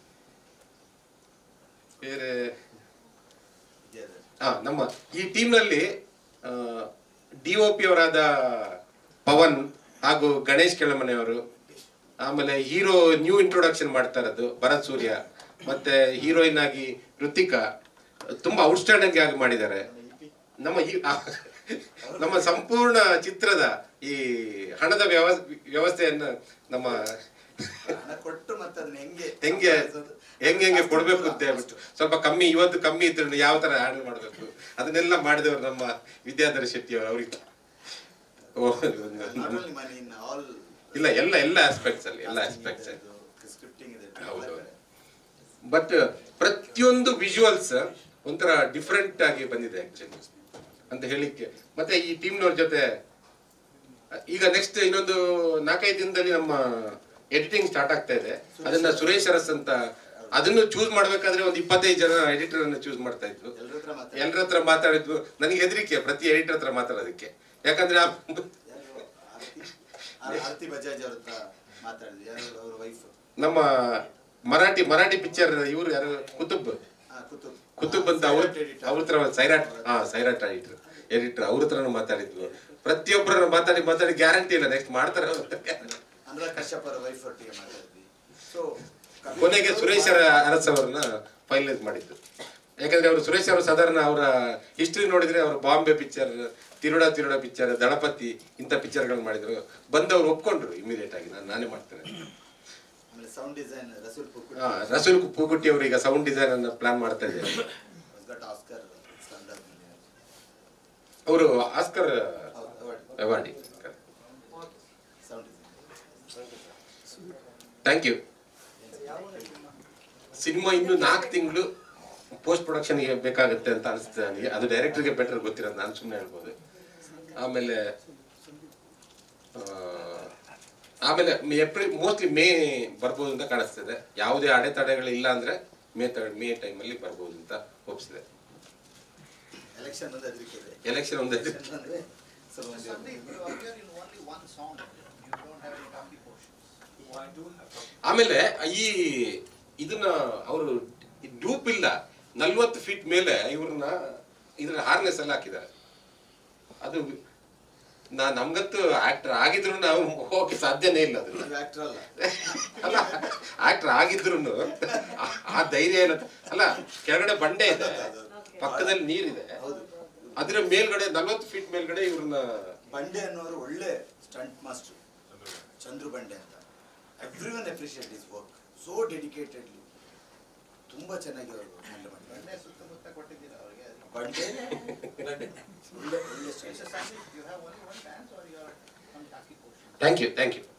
ಬೇರೆ ವಿದ್ಯಾಧರ್. ಆ, ನಮ್ಮ ಈ ಟೀಮ್ ನಲ್ಲಿ ಡಿ ಒ ಪಿ ಅವರಾದ ಪವನ್ ಹಾಗೂ ಗಣೇಶ್ ಕೆಳಮನೆಯವರು ಆಮೇಲೆ ಹೀರೋ ನ್ಯೂ ಇಂಟ್ರೊಡಕ್ಷನ್ ಮಾಡ್ತಾ ಇರೋದು ಭರತ್ ಸೂರ್ಯ ಮತ್ತೆ ಹೀರೋಯಿನ್ ಆಗಿ ಋತಿಕಾ ತುಂಬಾ ಔಟ್ಸ್ಟ್ಯಾಂಡಿಂಗ್ ಆಗಿ ಮಾಡಿದ್ದಾರೆ ನಮ್ಮ ಈ ಆ, ನಮ್ಮ ಸಂಪೂರ್ಣ ಚಿತ್ರದ ಈ ಹಣದ ವ್ಯವಸ್ ವ್ಯವಸ್ಥೆಯನ್ನು ನಮ್ಮ ಹಣ ಕೊಟ್ಟು ಮತ್ತೆ ಅದನ್ನ ಹೆಂಗೆ ಹೆಂಗೆ ಹೆಂಗೆ ಹೆಂಗೆ ಕೊಡ್ಬೇಕು ಅಂತ ಹೇಳ್ಬಿಟ್ಟು ಸ್ವಲ್ಪ ಕಮ್ಮಿ ಇವತ್ತು ಕಮ್ಮಿ ಇದ್ರು ಯಾವ ತರ ಹ್ಯಾಂಡಲ್ ಮಾಡ್ಬೇಕು ಅದನ್ನೆಲ್ಲ ಮಾಡಿದವರು ನಮ್ಮ ವಿದ್ಯಾಧರ ಶೆಟ್ಟಿ ಅವರು ಅವ್ರಿಗೆ oh, not only money in all ಇಲ್ಲ ಎಲ್ಲ ಎಲ್ಲ ಆಸ್ಪೆಕ್ಟ್ಸ್ ಅಲ್ಲಿ ಎಲ್ಲ ಆಸ್ಪೆಕ್ಟ್ಸ್ ಅಲ್ಲಿ ಸ್ಕ್ರಿಪ್ಟಿಂಗ್ ಇದೆ ಹೌದು ಬಟ್ ಪ್ರತಿಯೊಂದು ವಿಜುವಲ್ಸ್ ಒಂಥರ ಡಿಫ್ರೆಂಟ್ ಆಗಿ ಬಂದಿದೆ ಆಕ್ಚುಲಿ ಅಂತ ಹೇಳಿಕ್ಕೆ ಮತ್ತೆ ಈ ಟೀಮ್ನವ್ರ ಜೊತೆ ಈಗ ನೆಕ್ಸ್ಟ್ ಇನ್ನೊಂದು ನಾಲ್ಕೈದು ದಿನದಲ್ಲಿ ನಮ್ಮ ಎಡಿಟಿಂಗ್ ಸ್ಟಾರ್ಟ್ ಆಗ್ತಾ ಇದೆ ಅದನ್ನ ಸುರೇಶ್ ಅರಸ್ ಅಂತ ಅದನ್ನು ಚೂಸ್ ಮಾಡ್ಬೇಕಾದ್ರೆ ಒಂದು ಇಪ್ಪತ್ತೈದು ಜನ ಎಡಿಟರ್ ಅನ್ನು ಚೂಸ್ ಮಾಡ್ತಾ ಇದ್ರು ಎಲ್ರ ಹತ್ರ ಮಾತಾಡಿ. ಎಲ್ಲರ ಹತ್ರ ಮಾತಾಡಿದ್ವು ನನಗೆ ಹೆದರಿಕೆ ಪ್ರತಿ ಎಡಿಟರ್ ಹತ್ರ ಮಾತಾಡೋದಕ್ಕೆ ಯಾಕಂದ್ರೆ ಆ- ಯಾರು? ಆರ್- ಆರತಿ ಬಜಾಜ್ ಅವ್ರ ಹತ್ರ ಮಾತಾಡಿದ್ವಿ ಯಾರು ಅವ್ರ ವೈಫ್ ನಮ್ಮ ಮರಾಠಿ ಮರಾಠಿ ಪಿಕ್ಚರ್ ಇವರು ಯಾರು ಕುತುಬ್ ಕುತುಬ್ ಕುತುಬ್ ಅಂತ ಅವ್ರ ಅವ್ರ ಹತ್ರ ಸೈರಾಟ್ ಹಾ ಸೈರಾಟ್ ಎಡಿಟರ್ ಎಡಿಟರ್ ಅವ್ರ ಹತ್ರನೂ ಮಾತಾಡಿದ್ವು ಪ್ರತಿಯೊಬ್ಬರನ್ನು ಮಾತಾಡಿ ಮಾತಾಡಿ ಗ್ಯಾರಂಟಿ ಇಲ್ಲ ನೆಕ್ಸ್ಟ್ ಮಾಡ್ತಾರೆ ಅವ್ರು. ಅನುರಾಗ್ ಕಶ್ಯಪ್ ಅವರ ವೈಫ್ ಒಟ್ಟಿಗೆ ಮಾತಾಡಿದ್ವಿ ಸೊ ಕೊನೆಗೆ ಸುರೇಶ್ ಅರಸ್ ಅವರನ್ನ ಫೈನಲೈಸ್ ಮಾಡಿದ್ದು ಯಾಕಂದ್ರೆ ಅವರು ಸುರೇಶ್ ಅವರು ಸಾಧಾರಣ ಅವರ ಹಿಸ್ಟ್ರಿ ನೋಡಿದ್ರೆ ಅವರು ಬಾಂಬೆ ಪಿಕ್ಚರ್ ತಿರುಡ ತಿರುಡ ಪಿಕ್ಚರ್ ದಳಪತಿ ಇಂಥ ಪಿಕ್ಚರ್ಗಳನ್ನ ಮಾಡಿದ್ರು ಬಂದವರು ಒಪ್ಕೊಂಡ್ರು ಇಮಿಡಿಯೇಟ್ ಆಗಿ ನಾನು ನಾನೇ ಮಾಡ್ತೇನೆ ಆಮೇಲೆ ಸೌಂಡ್ ಡಿಸೈನ್ ರಸೂಲ್ ಪುಕ್ಕುಟ್ ಆ, ರಸೂಲ್ ಪೂಗುಟ್ಟಿ ಅವರು ಈಗ ಸೌಂಡ್ ಡಿಸೈನ್ ಅನ್ನ ಪ್ಲಾನ್ ಮಾಡ್ತಾ ಇದ್ದಾರೆ ಗಾಟ್ ಆಸ್ಕರ್ ಸ್ಲಮ್ಡಾಗ್ ಅವರು Oscar award awardee sound design thank you cinema ಇನ್ನು ನಾಲ್ಕು ತಿಂಗಳು ಪೋಸ್ಟ್ ಪ್ರೊಡಕ್ಷನ್ಗೆ ಬೇಕಾಗುತ್ತೆ ಅಂತ ಅನಿಸ್ತದೆ ನನಗೆ ಅದು ಡೈರೆಕ್ಟರ್ಗೆ ಬೆಟರ್ ಗೊತ್ತಿರೋದು ನಾನು ಸುಮ್ಮನೆ ಹೇಳ್ಬೋದು ಆಮೇಲೆ ಆ, ಆಮೇಲೆ ಏಪ್ರಿಲ್ ಮೋಸ್ಟ್ಲಿ ಮೇ ಬರ್ಬೋದು ಅಂತ ಕಾಣಿಸ್ತದೆ ಯಾವುದೇ ಅಡೆತಡೆಗಳು ಇಲ್ಲ ಅಂದ್ರೆ ಮೇ ತರ್ಡ್ ಮೇ ಟೈಮಲ್ಲಿ ಬರ್ಬೋದು ಅಂತ ಒಪ್ಸಿದೆ ಎಲೆಕ್ಷನ್ ಒಂದು ಹೆದರಿಕೆ ಇದೆ ಎಲೆಕ್ಷನ್ ಒಂದೇ ಎಲೆಕ್ಷನ್ ಅಂದ್ರೆ ಸ್ವಲ್ಪ ಮಂದಿ- Sandeep, you appear in only one song. You don't have any talkie portions. ಆಮೇಲೆ ಈ ಇದನ್ನ ಅವರು ಡೂಪ್ ಇಲ್ಲ ನಲ್ವತ್ತು ಫೀಟ್ ಮೇಲೆ ಇವ್ರನ್ನ ಇದ್ರ ಹಾರ್ನೆಸ್ ಎಲ್ಲ ಹಾಕಿದ್ದಾರೆ ಅದು ನಾ ನಮ್ಗಂತೂ ಆಕ್ಟರ್ ಆಗಿದ್ರು ನಾವು ಹೋಗಕ್ಕೆ ಸಾಧ್ಯನೇ ಇಲ್ಲ ಅದು ನೀವು actor ಅಲ್ಲ ಅಲ್ಲ ಆಕ್ಟರ್ ಆಗಿದ್ರು ಆ ಧೈರ್ಯ ಏನಂತ ಅಲ್ಲ ಕೆಳಗಡೆ ಬಂಡೆ ಇದೆ ಪಕ್ಕದಲ್ಲಿ ನೀರಿದೆ ಹೌದು ಅದ್ರ ಮೇಲ್ಗಡೆ ನಲ್ವತ್ತು ಫೀಟ್ ಮೇಲ್ಗಡೆ ಇವ್ರನ್ನ ಬಂಡೆ ಅನ್ನೋರು ಒಳ್ಳೆ ಸ್ಟಂಟ್ ಮಾಸ್ಟರ್ ಚಂದ್ರು ಬಂಡೆ ಅಂತ everyone appreciate his work so dedicatedly ತುಂಬಾ ಚೆನ್ನಾಗಿ ಅವರು ಹ್ಯಾಂಡಲ್ ಮಾಡಿದ್ದಾರೆ ಬಂಡೆ ಸುತ್ತಮುತ್ತ ಕೊಟ್ಟಿದ್ದೀರಾ ಅವ್ರಿಗೆ ಬಂಡೆ ಒಳ್ಳೆ ಒಳ್ಳೆ Mr. Style Sandeep, you have only one dance or you are on talkie portion? Thank you thank you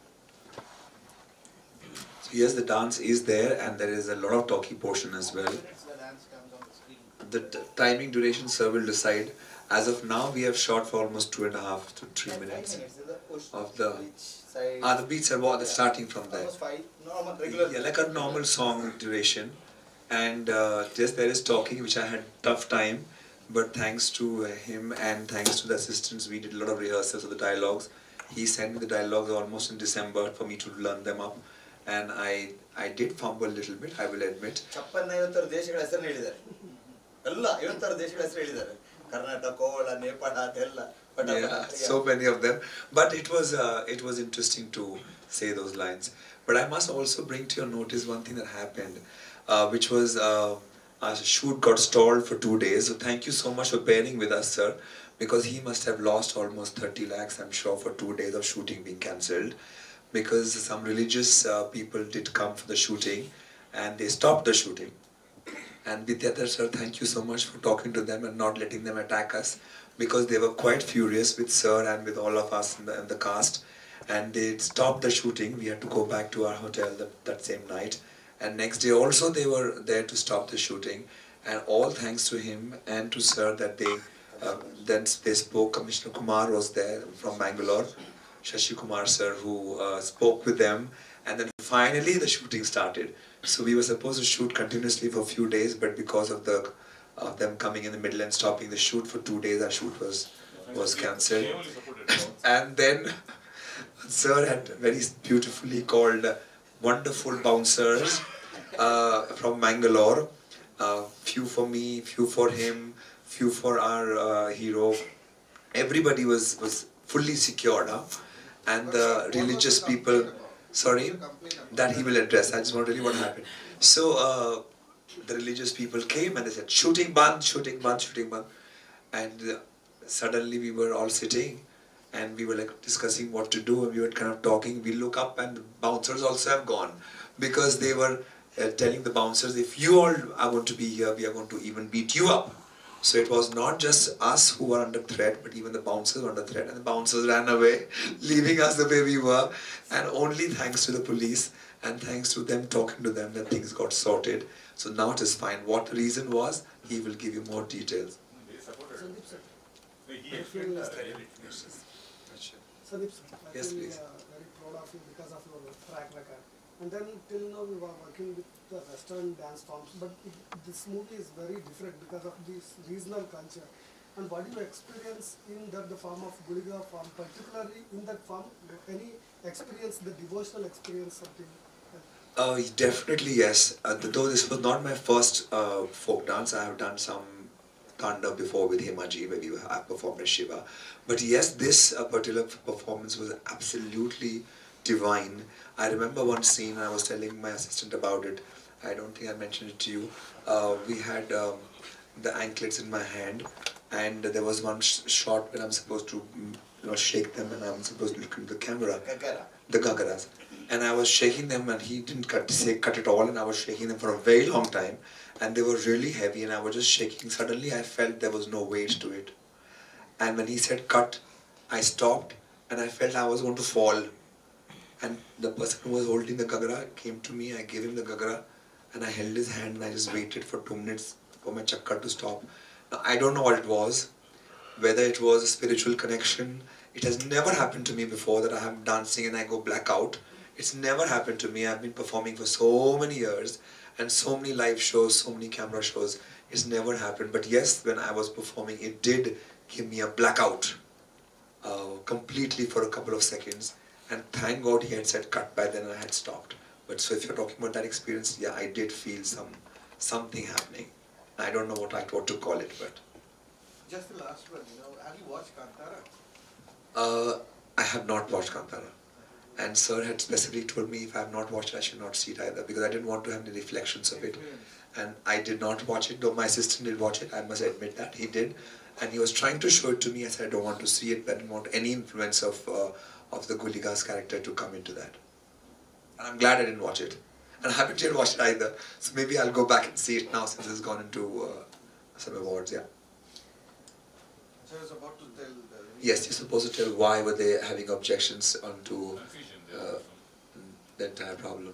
So yes, the dance is there, and there is a lot of talky portion as well. Minutes the dance comes on the screen. The t- timing duration, sir will decide. As of now, we have shot for almost two and a half to three minutes. of the- side Ah, the beats are what starting from there. almost five normal regular Yeah, like a normal song duration. And uh, just there is talking, which I had tough time, but thanks to him and thanks to the assistants, we did a lot of rehearsals of the dialogues. He sent me the dialogues almost in December for me to learn them up, and I I did fumble a little bit. I will admit. ಚಪ್ಪನ್ನ ಐವತ್ತಾರು ದೇಶಗಳ ಹೆಸರನ್ನ ಹೇಳಿದ್ದಾರೆ ಎಲ್ಲ ಐವತ್ತಾರು ದೇಶಗಳ ಹೆಸರು ಹೇಳಿದ್ದಾರೆ ಕರ್ನಾಟಕ ಗೋವಾಳ ನೇಪಾಳ ಅದೆಲ್ಲ ಪಟ ಪಟ. yeah, so many of them. But it was uh, it was interesting to say those lines. But I must also bring to your notice one thing that happened, uh, which was uh, our shoot got stalled for two days. So thank you so much for bearing with us, sir, because he must have lost almost 30 lakhs, I'm sure, for two days of shooting being cancelled, because some religious uh, people did come for the shooting, and they stopped the shooting. And Vidyadhar sir, thank you so much for talking to them and not letting them attack us because they were quite furious with sir and with all of us in the, in the cast. And they stopped the shooting. We had to go back to our hotel that, that same night. And next day also they were there to stop the shooting. And all thanks to him and to sir that they uh, then they spoke. Commissioner Kumar was there from Bangalore. Shashi Kumar sir who uh, spoke with them and then finally the shooting started. So we were supposed to shoot continuously for a few days but because of the of them coming in the middle and stopping the shoot for two days our shoot was was cancelled. and then sir had very beautifully called wonderful bouncers uh, from Mangalore. Uh, few for me, few for him, few for our uh, hero. Everybody was was fully secured, huh? and the religious people. Sorry, that he will address. I just want to tell you what happened. So uh, the religious people came and they said, "Shooting ban, shooting ban, shooting ban," and uh, suddenly we were all sitting and we were like discussing what to do and we were kind of talking we look up and the bouncers also have gone because they were uh, telling the bouncers if you all are going to be here we are going to even beat you up so it was not just us who were under threat but even the bouncers were under threat and the bouncers ran away leaving us the way we were and only thanks to the police and thanks to them talking to them that things got sorted so now it is fine what the reason was he will give you more details Sandeep, sir, I Yes, feel please. uh, very proud of you because of your track record. And then till now we were working with the Western dance forms, but it, this movie is very different because of this regional culture. And what do you experience in that the form of Guliga form, particularly in that form, any experience, the devotional experience, something? Uh, definitely yes. Uh, th- though this was not my first uh, folk dance, I have done some Tanda before with Himaji, where we were, I performed as Shiva. But yes, this uh, particular performance was absolutely divine. I remember one scene, I was telling my assistant about it. I don't think I mentioned it to you. Uh, we had um, the anklets in my hand, and there was one sh- shot when I'm supposed to, mm, you know, shake them, and I'm supposed to look into the camera ಗಗ್ಗರ. the gagaras. and I was shaking them, and he didn't cut say cut it all, and I was shaking them for a very long time, and they were really heavy, and I was just shaking. Suddenly, I felt there was no weight to it, and when he said cut, I stopped, and I felt I was going to fall, and the person who was holding the gagra came to me. I gave him the gagra, and I held his hand, and I just waited for two minutes for my chakkar to stop. Now, I don't know what it was, whether it was a spiritual connection. It has never happened to me before that I am dancing and I go blackout. It's never happened to me. I've been performing for so many years and so many live shows, so many camera shows. It's never happened. But yes, when I was performing, it did give me a blackout uh, completely for a couple of seconds. And thank God he had said cut by then I had stopped. But so if you're talking about that experience, yeah, I did feel some something happening. I don't know what I what to call it, but Just the last one, you know, have you watched Kantara? uh, I have not watched Kantara. And sir had specifically told me if I have not watched it, I should not see it either because I didn't want to have any reflections of it. And I did not watch it, though my assistant did watch it, I must admit that. He did. And he was trying to show it to me. I said, I don't want to see it, but I didn't want any influence of, uh, of the Guligas character to come into that. And I'm glad I didn't watch it. And I haven't yet watched it either. So maybe I'll go back and see it now since it's gone into uh, some awards, yeah. So I was about to tell the. Yes, you're supposed to tell why were they having objections onto uh, the entire problem.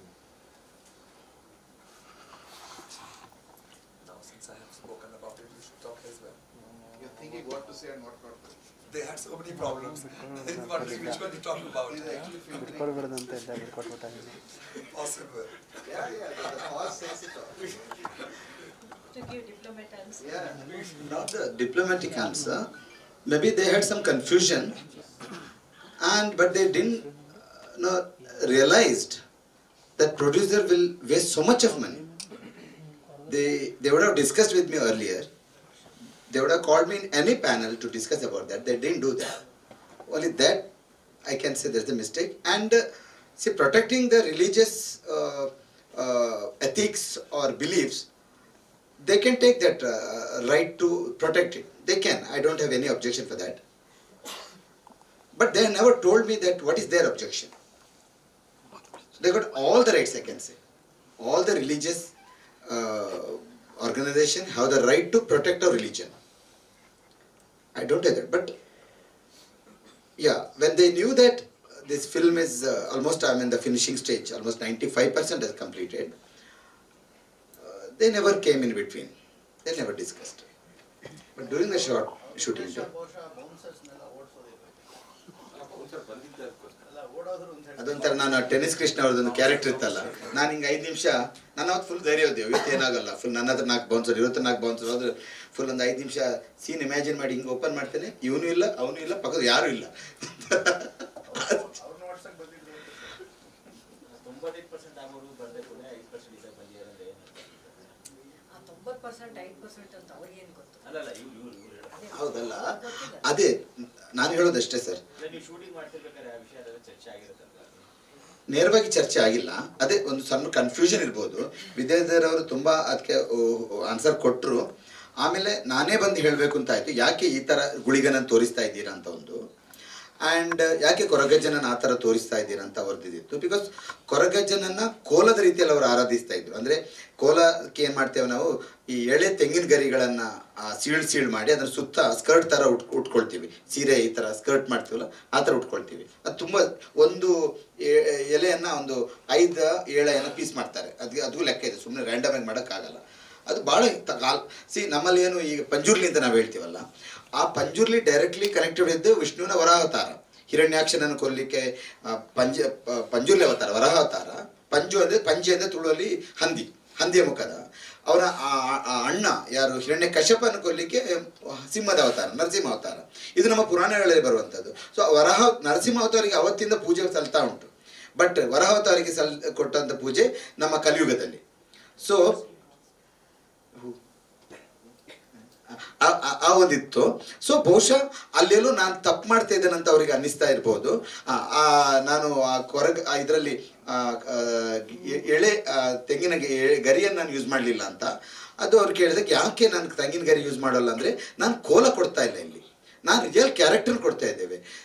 Now, since I have spoken about it, you should talk as well. You're thinking what to say and what not to. They had so many problems. I was wondering which one to talk about. He's actually filtering. ಬಿಟ್ಕೊಡ್ಬಿಡ್ದಂತೆ ಎಲ್ಲ ಬಿಟ್ಕೊಟ್ಬಿಟ್ಟಾಗಿದೆ Possible. Yeah, yeah, the, the pause says it all. To give diplomat answer. Yeah. Not the diplomatic answer. Maybe they had some confusion, and but they didn't uh, know, realized that producer will waste so much of money. They they would have discussed with me earlier. They would have called me in any panel to discuss about that. They didn't do that. Only that I can say there's a mistake. And uh, see, protecting the religious uh, uh, ethics or beliefs they can take that uh, right to protect it. They can. I don't have any objection for that. But they never told me that what is their objection. They got all the rights, I can say. All the religious uh, organization have the right to protect our religion. I don't have that. But yeah, when they knew that this film is uh, almost, I'm in the finishing stage, almost 95% is completed, uh, they never came in between. They never discussed. But during the short shooting, ಬಹುಶಃ ಬಹುಶಃ ಬೌನ್ಸರ್ಸ್ನೆಲ್ಲ ಓಡಿಸೋದಿಲ್ಲ ಅಲ್ಲ ಓಡೋದ್ರು ಅಂತ ಹೇಳಿ ಅದೊಂಥರ ನಾನು ಟೆನ್ನಿಸ್ ಕೃಷ್ಣ ಅವ್ರದ್ದೊಂದು ಕ್ಯಾರೆಕ್ಟರ್ ಇತ್ತಲ್ಲ ನಾನು ಹಿಂಗೆ ಐದು ನಿಮಿಷ ನಾನು ಅವತ್ತು ಫುಲ್ ಧೈರ್ಯ ಹೋದೆವು ಇವತ್ತು ಏನಾಗಲ್ಲ ಫುಲ್ ನನ್ನ ಹತ್ರ ನಾಲ್ಕು ಬೌನ್ಸರ್ ಇವತ್ತು ನಾಲ್ಕು ಬೌನ್ಸರ್ ಹೋದ್ರೆ ಫುಲ್ ಒಂದು ಐದು ನಿಮಿಷ ಸೀನ್ ಇಮ್ಯಾಜಿನ್ ಮಾಡಿ ಹಿಂಗೆ ಓಪನ್ ಮಾಡ್ತೇನೆ ಇವನು ಇಲ್ಲ ಅವನು ಇಲ್ಲ ಪಕ್ಕದ ಯಾರೂ ಇಲ್ಲ ಅವ್ರನ್ನ ಓಡ್ಸಕ್ ಬಂದಿದ್ರು ತೊಂಬತ್ತೈದು ಪರ್ಸೆಂಟ್ ಆಗೋರು ಬರಬೇಕು ಐದು ಪರ್ಸೆಂಟ್ ಇದೆ ಬಂದಿರೋದು ಆ ತೊಂಬತ್ತು ಪರ್ಸೆಂಟ್ ಐದು ಪರ್ಸೆಂಟ್ ಅಂತ ಅವ್ರಿಗೇನು ಗೊತ್ತು ಅಲ್ಲಲ್ಲ ಇವ್ರು ಇವ್ರು ಇವ್ರು ಹೇಳೋದು. ಹೌದಲ್ಲ ಅದೇ ನಾನು ಹೇಳೋದಷ್ಟೇ ಸರ್ ಇಲ್ಲ ನೀವು ಶೂಟಿಂಗ್ ಮಾಡ್ತಿರ್ಬೇಕಾದ್ರೆ ಆ ವಿಷಯ ಅದೆಲ್ಲ ಚರ್ಚೆ ಆಗಿರುತ್ತಲ್ಲ ನೇರವಾಗಿ ಚರ್ಚೆ ಆಗಿಲ್ಲ ಅದೇ ಒಂದು ಸಣ್ಣ ಕನ್ಫ್ಯೂಷನ್ ಇರ್ಬೋದು ವಿದ್ಯಾಧರ್ ಅವರು ತುಂಬಾ ಅದಕ್ಕೆ ಆನ್ಸರ್ ಕೊಟ್ಟರು ಆಮೇಲೆ ನಾನೇ ಬಂದು ಹೇಳಬೇಕು ಅಂತ ಆಯ್ತು ಯಾಕೆ ಈ ಥರ ಗುಳಿಗನ ತೋರಿಸ್ತಾ ಇದ್ದೀರಾ ಅಂತ ಒಂದು ಆ್ಯಂಡ್ ಯಾಕೆ ಕೊರಗಜ್ಜನನ್ನ ಆ ಥರ ತೋರಿಸ್ತಾ ಇದ್ದೀರಾ ಅಂತ ಅವ್ರದ್ದಿತ್ತು ಬಿಕಾಸ್ ಕೊರಗಜ್ಜನನ್ನ ಕೋಲದ ರೀತಿಯಲ್ಲಿ ಅವರು ಆರಾಧಿಸ್ತಾ ಇದ್ರು ಅಂದರೆ ಕೋಲಕ್ಕೆ ಏನು ಮಾಡ್ತೇವೆ ನಾವು ಈ ಎಳೆ ತೆಂಗಿನ ಗರಿಗಳನ್ನು ಸೀಳ್ ಸೀಳ್ ಮಾಡಿ ಅದನ್ನ ಸುತ್ತ ಸ್ಕರ್ಟ್ ಥರ ಉಟ್ ಉಟ್ಕೊಳ್ತೀವಿ ಸೀರೆ ಈ ಥರ ಸ್ಕರ್ಟ್ ಮಾಡ್ತೀವಲ್ಲ ಆ ಥರ ಉಟ್ಕೊಳ್ತೀವಿ ಅದು ತುಂಬ ಒಂದು ಎ- ಎಲೆಯನ್ನ ಒಂದು ಐದು ಏಳೆಯನ್ನು ಪೀಸ್ ಮಾಡ್ತಾರೆ ಅದಕ್ಕೆ ಅದು ಲೆಕ್ಕ ಇದೆ ಸುಮ್ಮನೆ ರ್ಯಾಂಡಮ್ ಆಗಿ ಮಾಡೋಕ್ಕಾಗಲ್ಲ ಅದು ಭಾಳ ಕಾಲ್ ಸಿ ನಮ್ಮಲ್ಲಿ ಏನು ಈಗ ಪಂಜುರ್ಲಿ ಅಂತ ನಾವು ಹೇಳ್ತೀವಲ್ಲ ಆ ಪಂಜುರ್ಲಿ ಡೈರೆಕ್ಟ್ಲಿ ಕನೆಕ್ಟೆಡ್ ಇದ್ದು ವಿಷ್ಣುವಿನ ವರಾವತಾರ ಹಿರಣ್ಯಾಕ್ಷನನ್ನು ಕೊಲ್ಲಿಕ್ಕೆ ಆ, ಪಂಜ ಪ- ಪಂಜುರ್ಲಿ ಅವತಾರ ವರಾವತಾರ ಪಂಜು ಅಂದರೆ ಪಂಜೆ ಅಂದರೆ ತುಳುವಲ್ಲಿ ಹಂದಿ ಹಂದಿಯ ಮುಖದ ಅವರ ಆ- ಆ ಅಣ್ಣ ಯಾರು ಹಿರಣ್ಯ ಕಶ್ಯಪನ ಕೊಲ್ಲಿಕ್ಕೆ ಸಿಂಹದ ಅವತಾರ ನರಸಿಂಹ ಅವತಾರ ಇದು ನಮ್ಮ ಪುರಾಣಗಳಲ್ಲಿ ಬರುವಂಥದ್ದು ಸೊ ವರಹ ನರಸಿಂಹ ಅವತಾರಿಗೆ ಅವತ್ತಿಂದ ಪೂಜೆ ಸಲ್ತಾ ಉಂಟು ಬಟ್ ವರಹ ಅವತಾರಿಗೆ ಸಲ್ ಕೊಟ್ಟಂಥ ಪೂಜೆ ನಮ್ಮ ಕಲಿಯುಗದಲ್ಲಿ ಸೊ ಆ- ಆ- ಆ ಒಂದಿತ್ತು ಸೊ ಬಹುಶಃ ಅಲ್ಲೆಲ್ಲೋ ನಾನು ತಪ್ಪು ಮಾಡ್ತಾ ಇದ್ದೇನೆ ಅಂತ ಅವ್ರಿಗೆ ಅನ್ನಿಸ್ತಾ ಇರ್ಬೋದು ಆ, ಆ, ನಾನು ಆ ಕೊರಗ ಇದರಲ್ಲಿ ಎಳೆ ಆ, ತೆಂಗಿನ ಗೆ- ಗರಿಯನ್ನು ನಾನು ಯೂಸ್ ಮಾಡಲಿಲ್ಲ ಅಂತ ಅದು ಅವ್ರು ಕೇಳಿದಕ್ಕೆ ಯಾಕೆ ನಾನು ತೆಂಗಿನ ಗರಿ ಯೂಸ್ ಮಾಡೋಲ್ಲ ಅಂದರೆ ನಾನು ಕೋಲ ಕೊಡ್ತಾ ಇಲ್ಲ ಇಲ್ಲಿ ನಾನು ರಿಯಲ್ ಕ್ಯಾರೆಕ್ಟರ್ ಕೊಡ್ತಾ ಇದ್ದೇವೆ ರಿಯಲ್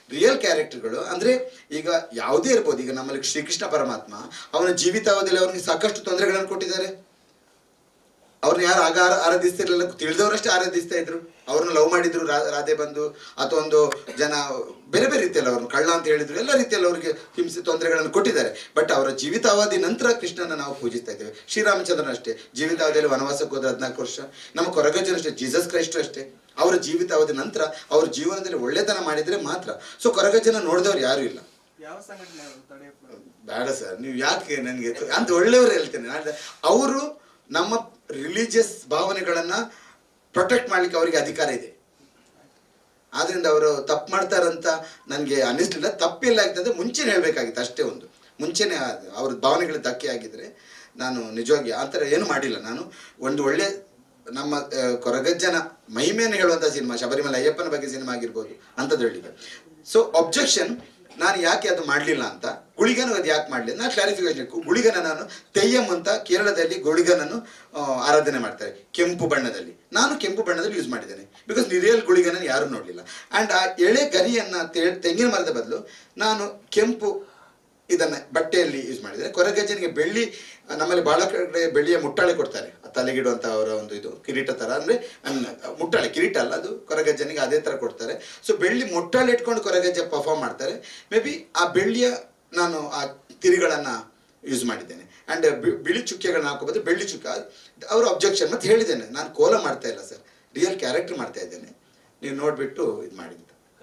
ಕ್ಯಾರೆಕ್ಟರ್ಗಳು ಅಂದ್ರೆ ಈಗ ಯಾವುದೇ ಇರ್ಬೋದು ಈಗ ನಮ್ಮಲ್ಲಿ ಶ್ರೀಕೃಷ್ಣ ಪರಮಾತ್ಮ ಅವನ ಜೀವಿತಾವಧಿಯಲ್ಲಿ ಅವನಿಗೆ ಸಾಕಷ್ಟು ತೊಂದರೆಗಳನ್ನು ಕೊಟ್ಟಿದ್ದಾರೆ ಅವ್ರನ್ನ ಯಾರು ಆಗ ಆರ- ಆರಾಧಿಸ್ತಿರ್ಲಿಲ್ಲ ತಿಳಿದವರಷ್ಟೇ ಆರಾಧಿಸ್ತಾ ಇದ್ರು ಅವ್ರನ್ನ ಲವ್ ಮಾಡಿದ್ರು ರಾ- ರಾಧೆ ಬಂದು ಅಥವಾ ಒಂದು ಜನ ಬೇರೆ ಬೇರೆ ರೀತಿಯಲ್ಲಿ ಅವ್ರನ್ನ ಕಳ್ಳ ಅಂತ ಹೇಳಿದ್ರು ಎಲ್ಲ ರೀತಿಯಲ್ಲಿ ಅವರಿಗೆ ಹಿಂಸೆ ತೊಂದರೆಗಳನ್ನು ಕೊಟ್ಟಿದ್ದಾರೆ ಬಟ್ ಅವರ ಜೀವಿತಾವಧಿ ನಂತರ ಕೃಷ್ಣನ ನಾವು ಪೂಜಿಸ್ತಾ ಇದ್ದೇವೆ ಶ್ರೀರಾಮಚಂದ್ರನ ಅಷ್ಟೇ ಜೀವಿತಾವಧಿಯಲ್ಲಿ ವನವಾಸಕ್ಕೆ ಹೋದ ಹದಿನಾಲ್ಕು ವರ್ಷ ನಮ್ಮ ಕೊರಗಜ್ಜನ ಅಷ್ಟೇ ಜೀಸಸ್ ಕ್ರೈಸ್ಟ್ ಅಷ್ಟೇ ಅವರ ಜೀವಿತಾವಧಿ ನಂತರ ಅವ್ರ ಜೀವನದಲ್ಲಿ ಒಳ್ಳೆತನ ಮಾಡಿದ್ರೆ ಮಾತ್ರ ಸೊ ಕೊರಗಜ್ಜನ ನೋಡಿದವ್ರು ಯಾರು ಇಲ್ಲ ಯಾವ ಸಂಘಟನೆ ಅವರು ತಡೆಯಪ್ಪ ಬೇಡ ಸರ್ ನೀವು ಯಾಕೆ ನನಗೆ ಅಂತ ಒಳ್ಳೆಯವರು ಹೇಳ್ತೇನೆ ನಾನು ಅವರು ನಮ್ಮ ರಿಲಿಜಿಯಸ್ ಭಾವನೆಗಳನ್ನ ಪ್ರೊಟೆಕ್ಟ್ ಮಾಡ್ಲಿಕ್ಕೆ ಅವರಿಗೆ ಅಧಿಕಾರ ಇದೆ ಆದ್ರಿಂದ ಅವರು ತಪ್ಪು ಮಾಡ್ತಾರಂತ ನನಗೆ ಅನ್ನಿಸ್ಲಿಲ್ಲ ತಪ್ಪಿಲ್ಲ ಆಗ್ತದೆ ಮುಂಚೆನೇ ಹೇಳ್ಬೇಕಾಗಿತ್ತು ಅಷ್ಟೇ ಒಂದು ಮುಂಚೆನೇ ಅದು ಅವ್ರ ಭಾವನೆಗಳು ಧಕ್ಕೆ ಆಗಿದ್ರೆ ನಾನು ನಿಜವಾಗಿ ಆ ಥರ ಏನು ಮಾಡಿಲ್ಲ ನಾನು ಒಂದು ಒಳ್ಳೆ ನಮ್ಮ ಆ, ಕೊರಗಜ್ಜನ ಮಹಿಮೆಯನ್ನು ಹೇಳುವಂಥ ಸಿನಿಮಾ ಶಬರಿಮಲೆ ಅಯ್ಯಪ್ಪನ ಬಗ್ಗೆ ಸಿನಿಮಾ ಆಗಿರ್ಬೋದು ಅಂಥದ್ದು ಹೇಳಿದೆ ಸೊ ಅಬ್ಜೆಕ್ಷನ್ ನಾನು ಯಾಕೆ ಅದು ಮಾಡಲಿಲ್ಲ ಅಂತ ಗುಳಿಗನು ಅದು ಯಾಕೆ ಮಾಡಲಿಲ್ಲ ನಾನು ಕ್ಲಾರಿಫಿಕೇಶನ್ ಗುಳಿಗನ ನಾನು ತೆಯ್ಯಂ ಅಂತ ಕೇರಳದಲ್ಲಿ ಗುಳಿಗನನ್ನು ಆ, ಆರಾಧನೆ ಮಾಡ್ತಾರೆ ಕೆಂಪು ಬಣ್ಣದಲ್ಲಿ ನಾನು ಕೆಂಪು ಬಣ್ಣದಲ್ಲಿ ಯೂಸ್ ಮಾಡಿದ್ದೇನೆ ಬಿಕಾಸ್ ರಿಯಲ್ ಗುಳಿಗನ ಯಾರು ನೋಡಲಿಲ್ಲ ಆ್ಯಂಡ್ ಆ ಎಳೆ ಗರಿಯನ್ನು ತೇ- ತೆಂಗಿನ ಮರದ ಬದಲು ನಾನು ಕೆಂಪು ಇದನ್ನ ಬಟ್ಟೆಯಲ್ಲಿ ಯೂಸ್ ಮಾಡಿದರೆ ಕೊರಗಜ್ಜನಿಗೆ ಬೆಳ್ಳಿ ನಮ್ಮಲ್ಲಿ ಬಹಳ ಕಡೆ ಬೆಳ್ಳಿಯ ಮುಟ್ಟಾಳೆ ಕೊಡ್ತಾರೆ ಆ ತಲೆಗಿಡುವಂತ ಅವರ ಒಂದು ಇದು ಕಿರೀಟ ತರ ಅಂದ್ರೆ ಅನ್- ಮುಟ್ಟಾಳೆ ಕಿರೀಟ ಅಲ್ಲ ಅದು ಕೊರಗಜ್ಜನಿಗೆ ಅದೇ ತರ ಕೊಡ್ತಾರೆ ಸೊ ಬೆಳ್ಳಿ ಮುಟ್ಟಾಳೆ ಇಟ್ಕೊಂಡು ಕೊರಗಜ್ಜ ಪರ್ಫಾರ್ಮ್ ಮಾಡ್ತಾರೆ ಮೇ ಬಿ ಆ ಬೆಳ್ಳಿಯ ನಾನು ಆ ತಿರಿಗಳನ್ನ ಯೂಸ್ ಮಾಡಿದ್ದೇನೆ ಅಂಡ್ ಬಿಳಿ ಚುಕ್ಕೆಗಳನ್ನ ಹಾಕೋಬೋದು ಬೆಳ್ಳಿ ಚುಕ್ಕ ಅವ್ರ ಅಬ್ಜೆಕ್ಷನ್ ಮತ್ತೆ ಹೇಳಿದ್ದೇನೆ ನಾನು ಕೋಲ ಮಾಡ್ತಾ ಇಲ್ಲ ಸರ್ ರಿಯಲ್ ಕ್ಯಾರೆಕ್ಟರ್ ಮಾಡ್ತಾ ಇದ್ದೇನೆ ನೀವು ನೋಡ್ಬಿಟ್ಟು ಇದು ಮಾಡಿದ್ದು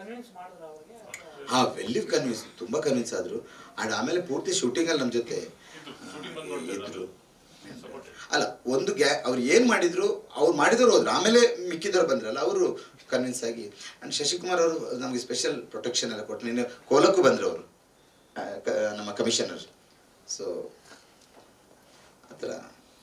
ಹಾ ವೆಲ್ಲಿ ಕನ್ವಿನ್ಸ್ ತುಂಬಾ ಕನ್ವಿನ್ಸ್ ಆದ್ರು ಅಂಡ್ ಆಮೇಲೆ ಪೂರ್ತಿ ಶೂಟಿಂಗ್ ಅಲ್ಲಿ ನಮ್ಮ ಜೊತೆ ಆ, ಇದ್ರು ಅಲ್ಲ ಒಂದು ಗ್ಯಾ ಅವ್ರು ಏನ್ ಮಾಡಿದ್ರು ಅವ್ರು ಮಾಡಿದವರು ಹೋದ್ರು ಆಮೇಲೆ ಮಿಕ್ಕಿದವ್ರು ಬಂದ್ರಲ್ಲ ಅವರು ಕನ್ವಿನ್ಸ್ ಆಗಿ ಅಂಡ್ ಶಶಿಕುಮಾರ್ ಅವರು ನಮಗೆ ಸ್ಪೆಷಲ್ ಪ್ರೊಟೆಕ್ಷನ್ ಎಲ್ಲ ಕೊಟ್ಟು ನಿನ್ನೆ ಕೋಲಕ್ಕೂ ಬಂದ್ರು ಅವರು ನಮ್ಮ ಕಮಿಷನರ್ ಸೊ ಆ ಥರ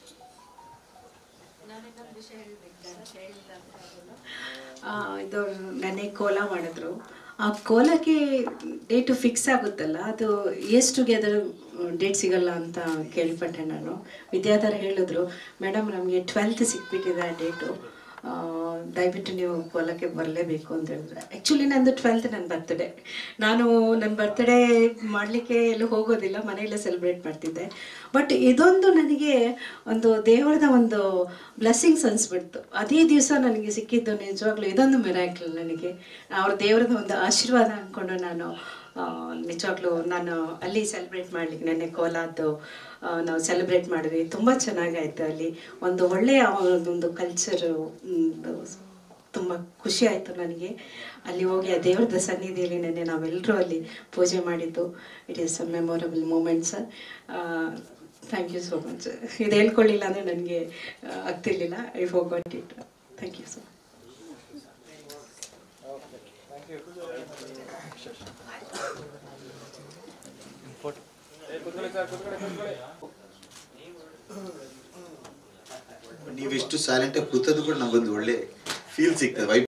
ಆ, ಇದು ನೆನ್ನೆ ಕೋಲ ಮಾಡಿದ್ರು ಆ ಕೋಲಕ್ಕೆ ಡೇಟು ಫಿಕ್ಸ್ ಆಗುತ್ತಲ್ಲ ಅದು ಎಸ್ ಟುಗೆದರ್ ಡೇಟ್ ಸಿಗಲ್ಲ ಅಂತ ಕೇಳ್ಪಟ್ಟೆ ನಾನು ವಿದ್ಯಾಧರ ಹೇಳಿದ್ರು ಮೇಡಮ್ ನಮಗೆ ಟ್ವೆಲ್ತ್ ಸಿಕ್ಬಿಟ್ಟಿದೆ ಆ ಡೇಟು ದಯವಿಟ್ಟು ನೀವು ಕೋಲಕ್ಕೆ ಬರಲೇಬೇಕು ಅಂತ ಹೇಳಿದ್ರೆ ಆ್ಯಕ್ಚುಲಿ ನಂದು ಟ್ವೆಲ್ತ್ ನನ್ನ ಬರ್ತ್ಡೇ ನಾನು ನನ್ನ ಬರ್ತ್ಡೇ ಮಾಡಲಿಕ್ಕೆ ಎಲ್ಲೂ ಹೋಗೋದಿಲ್ಲ ಮನೆಯಲ್ಲೇ ಸೆಲೆಬ್ರೇಟ್ ಮಾಡ್ತಿದ್ದೆ ಬಟ್ ಇದೊಂದು ನನಗೆ ಒಂದು ದೇವರದ ಒಂದು ಬ್ಲೆಸ್ಸಿಂಗ್ಸ್ ಅನಿಸ್ಬಿಡ್ತು ಅದೇ ದಿವಸ ನನಗೆ ಸಿಕ್ಕಿದ್ದು ನಿಜವಾಗ್ಲೂ ಇದೊಂದು ಮಿರಾಕ್ಲ್ ನನಗೆ ಅವ್ರ ದೇವರದ ಒಂದು ಆಶೀರ್ವಾದ ಅಂದ್ಕೊಂಡು ನಾನು ಆ, ನಿಜವಾಗ್ಲೂ ನಾನು ಅಲ್ಲಿ ಸೆಲೆಬ್ರೇಟ್ ಮಾಡ್ಲಿಕ್ಕೆ ನೆನ್ನೆ ಕೋಲಾದ್ದು ಆ, ನಾವು ಸೆಲೆಬ್ರೇಟ್ ಮಾಡಿದ್ವಿ ತುಂಬ ಚೆನ್ನಾಗಾಯ್ತು ಅಲ್ಲಿ ಒಂದು ಒಳ್ಳೆಯ ಒಂದು ಕಲ್ಚರು ತುಂಬ ಖುಷಿ ಆಯಿತು ನನಗೆ ಅಲ್ಲಿ ಹೋಗಿ ಆ ದೇವರದ ಸನ್ನಿಧಿಯಲ್ಲಿ ನೆನ್ನೆ ನಾವೆಲ್ಲರೂ ಅಲ್ಲಿ ಪೂಜೆ ಮಾಡಿದ್ದು it is a memorable moment sir thank you so much ಇದು ಹೇಳ್ಕೊಳ್ಳಿಲ್ಲ ಅಂದರೆ ನನಗೆ ಆಗ್ತಿರ್ಲಿಲ್ಲ I for it thank you so much ನೀವಿಷ್ಟು ಸೈಲೆಂಟ್ ಆಗಿ ಕೂತದ್ದು ಕೂಡ ನಮಗೊಂದು ಒಳ್ಳೆ ಫೀಲ್ ಸಿಗ್ತದೆ ವೈಬ್